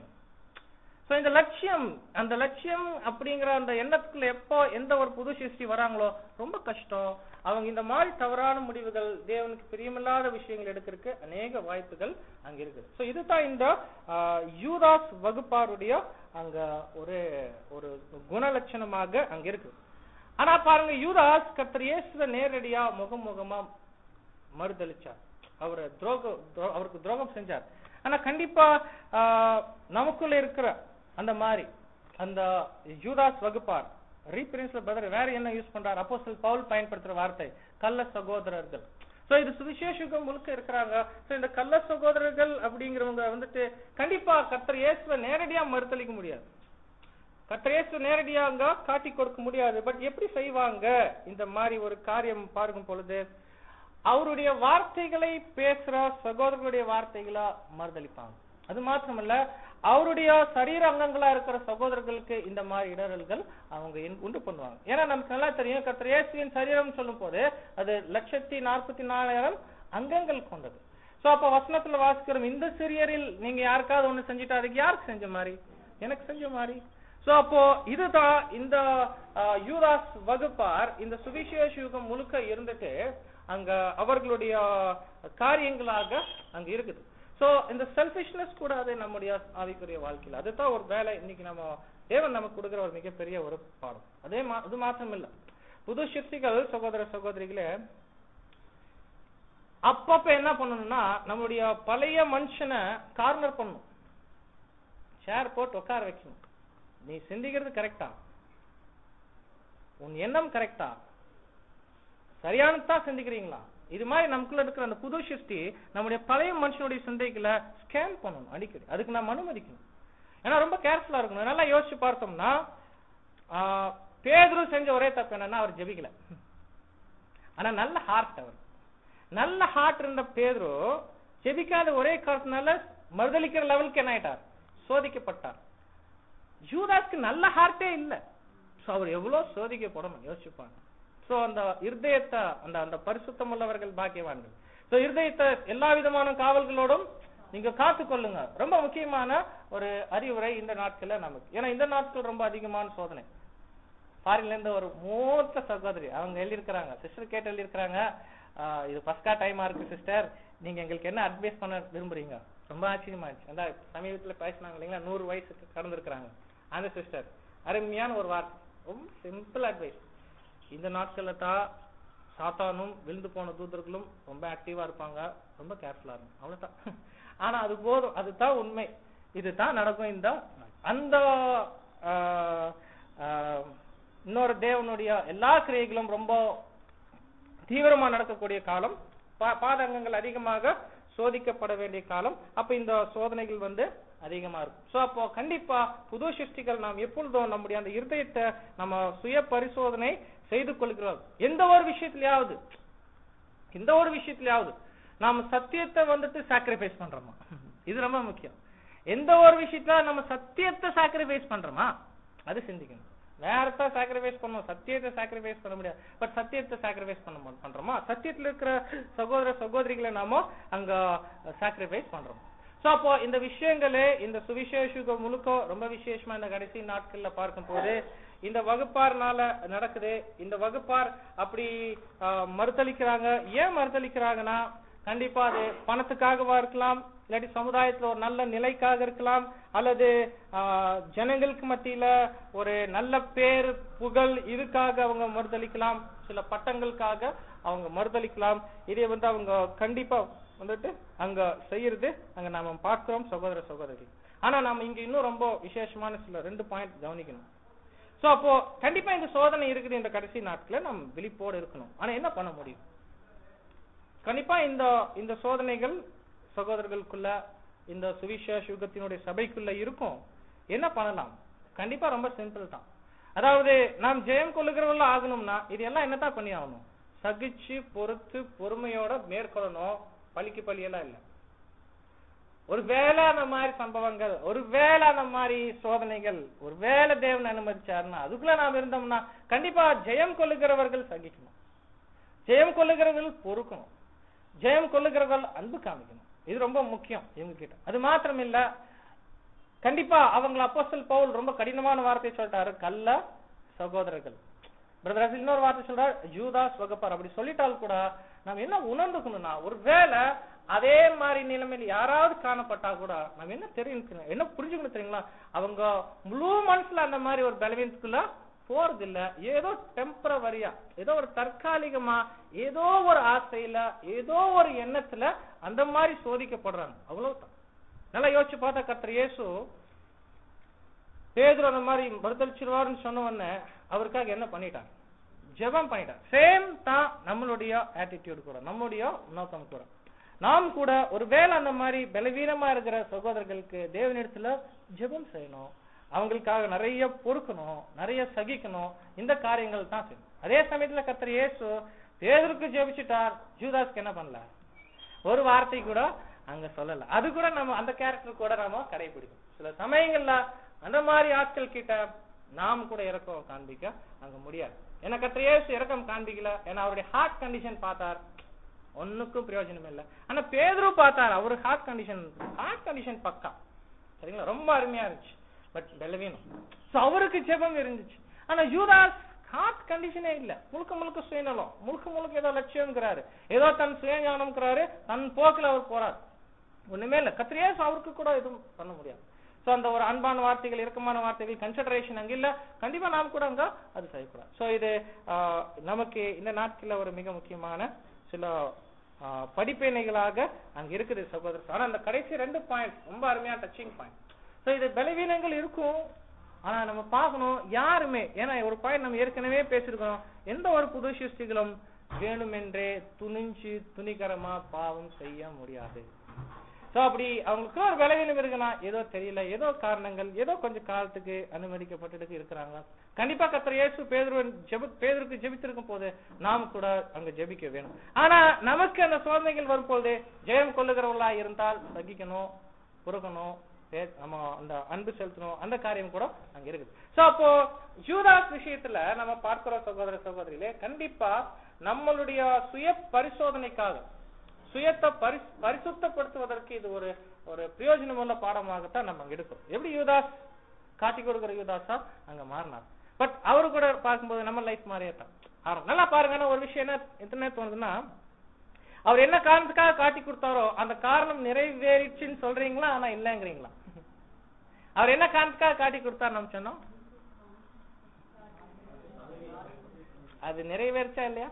சோ இந்த லட்சியம் அந்த லட்சியம் அப்படிங்கிற அந்த எண்ணத்துக்குள்ள எப்போ எந்த ஒரு புது சிருஷ்டி வராங்களோ ரொம்ப கஷ்டம் அவங்க இந்த மாதிரி தவறான முடிவுகள் தேவனுக்கு பிரியமில்லாத விஷயங்கள் எடுக்கிறதுக்கு அநேக வாய்ப்புகள் அங்க இருக்கு சோ இதுதான் இந்த ஆஹ், யூதாஸ் வகுப்பாருடைய அங்க ஒரு ஒரு குணலட்சணமாக அங்க இருக்கு ஆனா பாருங்க யூதாஸ் கர்த்தர் இயேசுவை நேரடியா முகமுகமா மறுதளிச்சார் அவரை துரோகம் துரோ- அவருக்கு துரோகம் செஞ்சார் ஆனா கண்டிப்பா ஆஹ், நமக்குள்ள இருக்கிற அந்த மாதிரி அந்த யூதாஸ் வகுப்பார் ரீபிரின்ஸ்ல பிரதர் வேற என்ன யூஸ் பண்றார் அப்போஸ்தலர் பவுல் பயன்படுத்துற வார்த்தை கள்ள சகோதரர்கள் சோ இது சுவிசேஷகம் முழுக்க இருக்கிறாங்க சோ இந்த கள்ள சகோதரர்கள் அப்படிங்கிறவங்க வந்துட்டு கண்டிப்பா கர்த்தர் இயேசுவை நேரடியா மறுதளிக்க முடியாது கர்த்தர் இயேசு நேரடியா அங்க காட்டி கொடுக்க முடியாது பட் எப்படி செய்வாங்க இந்த மாதிரி ஒரு காரியம் பார்க்கும் பொழுது அவருடைய வார்த்தைகளை பேசுற சகோதரர்களுடைய வார்த்தைகளா மறுதளிப்பாங்க அது மாத்திரமல்ல அவருடைய சரீர அங்கங்களா இருக்கிற சகோதரர்களுக்கு இந்த மாதிரி இடரல்கள் அவங்க இன்- உண்டு பண்ணுவாங்க ஏன்னா நமக்கு நல்லா தெரியும் கர்த்தர் இயேசுவின் சரீரம் சொல்லும் போது அது லட்சத்தி நாற்பத்தி நாலாயிரம் அங்கங்கள் கொண்டது சோ அப்ப வசனத்துல வாசிக்கிறோம் இந்த சிறியரில் நீங்க யாருக்காவது ஒண்ணு செஞ்சுட்டா அதுக்கு யாருக்கு செஞ்ச மாதிரி எனக்கு செஞ்ச மாதிரி சோ அப்போ இதுதான் இந்த ஆஹ், யூதாஸ் வகுப்பார் இந்த சுவிசேஷ யுகம் முழுக்க இருந்துட்டு அங்க அவர்களுடைய காரியங்களாக அங்க இருக்குது சோ இந்த செல்ஃபிஷ்னஸ் கூடாது நம்முடைய ஆவிக்குரிய வாழ்க்கையில அதுதான் ஒரு வேலை இன்னைக்கு நம்ம தேவன் நமக்கு கொடுக்கிற ஒரு மிகப்பெரிய ஒரு பாடம் அதே மா அது மாத்திரம் இல்ல புது சிற்சிகள் சகோதர சகோதரிகளே அப்பப்ப என்ன பண்ணணும்னா நம்மளுடைய பழைய மனுஷனை கார்னர் பண்ணணும் சேர் போட்டு உட்கார வைக்கணும் நீ சிந்திக்கிறது கரெக்டா உன் எண்ணம் கரெக்டா சரியானதான் சிந்திக்கிறீங்களா இது மாதிரி நமக்குள்ள இருக்கிற அந்த புது சிருஷ்டி நம்முடைய பழைய மனுஷனுடைய சிந்தைகளை ஸ்கேன் பண்ணணும் அடிக்கடி அதுக்கு நம்ம அனுமதிக்கணும் ஏன்னா ரொம்ப கேர்ஃபுல்லா இருக்கணும் நல்லா யோசிச்சு பார்த்தோம்னா ஆஹ், பேதுரு செஞ்ச ஒரே தப்பு என்னன்னா அவர் ஜெபிக்கல ஆனா நல்ல ஹார்ட் அவர் நல்ல ஹார்ட் இருந்த பேதுரு ஜெபிக்காத ஒரே காரணத்தினால மறுதளிக்கிற லெவலுக்கு என்ன ஆயிட்டார் சோதிக்கப்பட்டார் யூதாஸ்க்கு நல்ல ஹார்ட்டே இல்ல சோ அவர் எவ்வளவு சோதிக்கப்படணும் யோசிச்சுப்பாங்க சோ அந்த இருதயத்தை அந்த அந்த பரிசுத்தம் உள்ளவர்கள் பாக்கியவான்கள் சோ இருதயத்தை எல்லா விதமான காவல்களோடும் நீங்க காத்துக்கொள்ளுங்க ரொம்ப முக்கியமான ஒரு அறிவுரை இந்த நாட்கள்ல நமக்கு ஏன்னா இந்த நாட்கள் ரொம்ப அதிகமான சோதனை ஃபாரின்ல இருந்து ஒரு மூத்த சகோதரி அவங்க எழுதியிருக்கிறாங்க சிஸ்டர் கேட்டு எழுதியிருக்கிறாங்க ஆஹ் இது பஸ்கா டைமா இருக்கு சிஸ்டர் நீங்க எங்களுக்கு என்ன அட்வைஸ் பண்ண விரும்புறீங்க ரொம்ப ஆச்சரியமா இருந்துச்சு அந்த சமீபத்துல பேசினாங்க இல்லைங்களா நூறு வயசுக்கு கடந்திருக்கிறாங்க அந்த சிஸ்டர் அருமையான ஒரு வார்த்தை ரொம்ப சிம்பிள் அட்வைஸ் இந்த நாட்கள்ல தான் சாத்தானும் விழுந்து போன தூதர்களும் ரொம்ப ஆக்டிவா இருப்பாங்க ரொம்ப கேர்ஃபுல்லா இருக்கும் அவ்வளவுதான் ஆனா அது போதும் அதுதான் உண்மை இதுதான் நடக்கும் இந்த அந்த ஆஹ், ஆஹ், இன்னொரு தேவனுடைய எல்லா கிரியைகளும் ரொம்ப தீவிரமா நடக்கக்கூடிய காலம் பா- பாதகங்கள் அதிகமாக சோதிக்கப்பட வேண்டிய காலம் அப்ப இந்த சோதனைகள் வந்து அதிகமா இருக்கும் சோ அப்போ கண்டிப்பா புது சிருஷ்டிகள் நாம் எப்பொழுதும் நம்முடைய அந்த இருதயத்தை நம்ம சுய பரிசோதனை செய்து கொள்கிறோம் எந்த ஒரு விஷயத்திலயாவது எந்த ஒரு விஷயத்திலயாவது நாம் சத்தியத்தை வந்துட்டு சாக்ரிஃபைஸ் பண்றோமா இது ரொம்ப முக்கியம் எந்த ஒரு விஷயத்துல நம்ம சத்தியத்தை சாக்ரிஃபைஸ் பண்றோமா அது சிந்திக்கணும் வேறத்த சாக்ரிஃபைஸ் பண்ணுவோம் சத்தியத்தை சாக்ரிஃபைஸ் பண்ண முடியாது பட் சத்தியத்தை சாக்ரிஃபைஸ் பண்ண மா- பண்றோமா சத்தியத்துல இருக்கிற சகோதர சகோதரிகளை நாம அங்க சாக்ரிஃபைஸ் பண்றோம் சோ அப்போ இந்த விஷயங்களே இந்த சுவிசேஷ முழுக்க ரொம்ப விசேஷமா இந்த கடைசி நாட்கள்ல பார்க்கும்போது இந்த வகுப்பார்னால நடக்குது இந்த வகுப்பார் அப்படி ஆஹ், மறுதளிக்கிறாங்க ஏன் மறுதளிக்கிறாங்கன்னா கண்டிப்பா அது பணத்துக்காகவா இருக்கலாம் இல்லாட்டி சமுதாயத்துல ஒரு நல்ல நிலைக்காக இருக்கலாம் அல்லது ஆஹ், ஜனங்களுக்கு மத்தியில ஒரு நல்ல பேர் புகழ் இதுக்காக அவங்க மறுதளிக்கலாம் சில பட்டங்களுக்காக அவங்க மறுதளிக்கலாம் இதை வந்து அவங்க கண்டிப்பா வந்துட்டு அங்க செய்யறது அங்க நாம பார்க்கிறோம் சகோதர சகோதரி ஆனா நாம இங்க இன்னும் ரொம்ப விசேஷமான சில ரெண்டு பாயிண்ட் கவனிக்கணும் சோ அப்போ கண்டிப்பா இந்த சோதனை இருக்குது இந்த கடைசி நாட்கள்ல நம்ம விழிப்போடு இருக்கணும் ஆனா என்ன பண்ண முடியும் கண்டிப்பா இந்த இந்த சோதனைகள் சகோதரர்களுக்குள்ள இந்த சுவிசேஷ யுகத்தினுடைய சபைக்குள்ள இருக்கும் என்ன பண்ணலாம் கண்டிப்பா ரொம்ப சிம்பிள் தான் அதாவது நாம் ஜெயம் கொள்ளுகிறவர்கள் ஆகணும்னா இது எல்லாம் என்னதான் பண்ணி ஆகணும் சகிச்சு பொறுத்து பொறுமையோட மேற்கொள்ளணும் பழிக்கு பழியெல்லாம் இல்ல ஒருவேளை அந்த மாதிரி சம்பவங்கள் ஒருவேளை அந்த மாதிரி சோதனைகள் ஒருவேளை தேவன் அனுமதிச்சாருன்னா அதுக்குள்ள நாம் இருந்தோம்னா கண்டிப்பா ஜெயம் கொள்ளுகிறவர்கள் சகிக்கணும் ஜெயம் கொள்ளுகிறவர்கள் பொறுக்கணும் ஜெயம் கொள்ளுகிறவர்கள் அன்பு காமிக்கணும் இது ரொம்ப முக்கியம் இவங்க கிட்ட அது மாத்திரம் இல்ல கண்டிப்பா அவங்க அப்போஸ்தல் பவுல் ரொம்ப கடினமான வார்த்தை சொல்லிட்டாரு கள்ள சகோதரர்கள் பிரதர் இன்னொரு வார்த்தை சொல்றார் யூதாஸ் வகப்பார் அப்படி சொல்லிட்டால் கூட நம்ம என்ன உணர்ந்துக்கணும்னா ஒருவேளை அதே மாதிரி நிலைமையில் யாராவது காணப்பட்டா கூட நம்ம என்ன தெரியும் என்ன புரிஞ்சுக்கணும் தெரியுங்களா அவங்க முழு மனசுல அந்த மாதிரி ஒரு பலவீனத்துக்குள்ள போறது இல்ல ஏதோ டெம்பரவரியா ஏதோ ஒரு தற்காலிகமா ஏதோ ஒரு ஆசையில ஏதோ ஒரு எண்ணத்துல அந்த மாதிரி சோதிக்கப்படுறாங்க அவ்வளவுதான் நல்லா யோசிச்சு பார்த்தா கர்த்தர் இயேசு பேதுரு அந்த மாதிரி மறுதளிச்சிருவாருன்னு சொன்ன உடனே அவருக்காக என்ன பண்ணிட்டாங்க ஜெபம் பண்ணிட்டார் சேம் தான் நம்மளுடைய ஆட்டிடியூட் கூட நம்மளுடைய நோக்கம் கூட நாம் கூட ஒருவேளை அந்த மாதிரி பலவீனமா இருக்கிற சகோதரர்களுக்கு தேவனிடத்துல ஜெபம் செய்யணும் அவங்களுக்காக நிறைய பொறுக்கணும் நிறைய சகிக்கணும் இந்த காரியங்கள் தான் செய்யணும் அதே சமயத்துல கர்த்தர் இயேசு பேதருக்கு ஜெபிச்சிட்டார் ஜூதாஸ்க்கு என்ன பண்ணல ஒரு வார்த்தை கூட அங்க சொல்லல அது கூட நம்ம அந்த கேரக்டர் கூட நாம கடைபிடிக்கும் சில சமயங்கள்ல அந்த மாதிரி ஆட்கள் கிட்ட நாம் கூட இறக்கம் காண்பிக்க அங்க முடியாது ஏன்னா கர்த்தர் இயேசு இறக்கம் காண்பிக்கல ஏன்னா அவருடைய ஹார்ட் கண்டிஷன் பார்த்தார் ஒண்ணுக்கும் பிரயோஜனம் இல்ல ஆனா பேதுரு பார்த்தார் அவரு ஹார்ட் கண்டிஷன் ஹார்ட் கண்டிஷன் பக்கா சரிங்களா ரொம்ப அருமையா இருந்துச்சு பட் பலவீனம் சோ அவருக்கு ஜெபம் இருந்துச்சு ஆனா யூதாஸ் ஹார்ட் கண்டிஷனே இல்ல முழுக்க முழுக்க சுயநலம் முழுக்க முழுக்க ஏதோ லட்சியம்ங்கிறாரு ஏதோ தன் சுயஞானம்ங்கிறாரு தன் போக்குல அவர் போறார் ஒண்ணுமே இல்ல கத்திரியாஸ் அவருக்கு கூட எதுவும் பண்ண முடியாது சோ அந்த ஒரு அன்பான வார்த்தைகள் இறுக்கமான வார்த்தைகள் கன்சிடரேஷன் அங்க இல்ல கண்டிப்பா நாம் கூட அங்க அது செய்யக்கூடாது சோ இது ஆஹ், நமக்கு இந்த நாட்கள்ல ஒரு மிக முக்கியமான சில ஆஹ், படிப்பினைகளாக அங்க இருக்குது சகோதரர் ஆனா அந்த கடைசி ரெண்டு பாயிண்ட் ரொம்ப அருமையான டச்சிங் பாயிண்ட் சோ இது பலவீனங்கள் இருக்கும் ஆனா நம்ம பார்க்கணும் யாருமே ஏன்னா ஒரு பாயிண்ட் நம்ம ஏற்கனவே பேசியிருக்கோம் எந்த ஒரு புது சிருஷ்டிகளும் வேணுமென்றே துணிஞ்சு துணிகரமா பாவம் செய்ய முடியாது சோ அப்படி அவங்களுக்கு ஒரு பலவீனம் இருக்குன்னா ஏதோ தெரியல ஏதோ காரணங்கள் ஏதோ கொஞ்சம் காலத்துக்கு அனுமதிக்கப்பட்டுட்டு இருக்கிறாங்க கண்டிப்பா கர்த்தர் இயேசு பேதுருவன் ஜெப பேதுருக்கு ஜெபித்திருக்கும் போது நாம் கூட அங்க ஜெபிக்க வேணும் ஆனா நமக்கு அந்த சோதனைகள் வரும்போது ஜெயம் கொள்ளுகிறவர்களா இருந்தால் சகிக்கணும் பொறுக்கணும் பே- நம்ம அந்த அன்பு செலுத்தணும் அந்த காரியம் கூட அங்க இருக்குது சோ அப்போ யூதாஸ் விஷயத்துல நம்ம பார்க்கிற சகோதர சகோதரிகளே கண்டிப்பா நம்மளுடைய சுய பரிசோதனைக்காக சுயத்தை பரி பரிசுத்தப்படுத்துவதற்கு இது ஒரு ஒரு பிரயோஜனமுள்ள பாடமாகத்தான் நம்ம அங்க எடுக்கிறோம் எப்படி யூதாஸ் காட்டி கொடுக்கிற யூதாஸா அங்க மாறினார் பட் அவரு கூட பார்க்கும்போது நம்ம லைஃப் மாதிரியே தான் ஆரம்பம். நல்லா பாருங்க ஆனா ஒரு விஷயம் என்ன எத்தனை தோணுதுன்னா அவர் என்ன காரணத்துக்காக காட்டி கொடுத்தாரோ அந்த காரணம் நிறைவேறிச்சுன்னு சொல்றீங்களா ஆனா இல்லங்கிறீங்களா அவர் என்ன காரணத்துக்காக காட்டி கொடுத்தார் நம்ம சொன்னோம் அது நிறைவேறுச்சா இல்லையா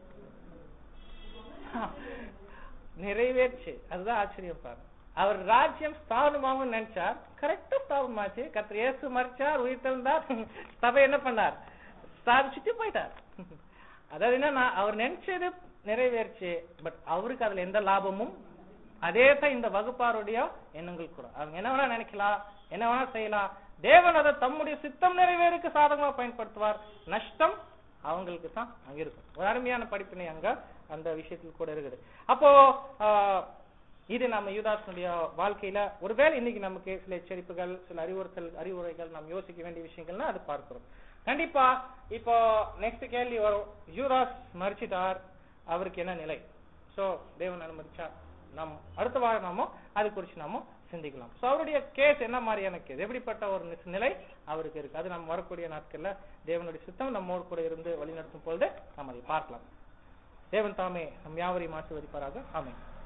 நிறைவேற்று அதுதான் ஆச்சரியம் பாரு அவர் ராஜ்யம் ஸ்தாபனமாகும் நினைச்சார் கரெக்டா ஸ்தாபனமாச்சு கத்திர இயேசு மறிச்சார் உயிர் தெழுந்தார் சபை என்ன பண்ணார் ஸ்தாபிச்சுட்டு போயிட்டார் அதாவது என்னன்னா அவர் நினைச்சது நிறைவேறுச்சு பட் அவருக்கு அதுல எந்த லாபமும் அதே தான் இந்த வகுப்பாருடைய எண்ணங்கள் கூட அவங்க என்ன வேணா நினைக்கலாம் என்ன வேணா செய்யலாம் தேவன் அதை தம்முடைய சித்தம் நிறைவேறுக்கு சாதகமா பயன்படுத்துவார் நஷ்டம் அவங்களுக்கு தான் அங்க இருக்கும் ஒரு அருமையான படிப்பினை அங்க அந்த விஷயத்தில் கூட இருக்குது அப்போ ஆஹ், இது நம்ம யூதாசனுடைய வாழ்க்கையில ஒருவேளை இன்னைக்கு நமக்கு சில எச்சரிப்புகள் சில அறிவுறுத்தல் அறிவுரைகள் நாம் யோசிக்க வேண்டிய விஷயங்கள்னா அது பார்க்கிறோம் கண்டிப்பா இப்போ நெக்ஸ்ட் கேள்வி வரும் யூதாஸ் மறிச்சிட்டார் அவருக்கு என்ன நிலை சோ தேவன் அனுமதிச்சா நாம் அடுத்த வாரம் நாமோ அது குறிச்சு நாமோ சிந்திக்கலாம் சோ அவருடைய கேஸ் என்ன மாதிரியான கேஸ் எப்படிப்பட்ட ஒரு நி- நிலை அவருக்கு இருக்கு அது நம்ம வரக்கூடிய நாட்கள்ல தேவனுடைய சித்தம் நம்மோடு கூட இருந்து வழிநடத்தும் பொழுது நாம் அதை பார்க்கலாம் தேவன் தாமே நம் யாவரையும் ஆசீர்வதிப்பாராக ஆமென்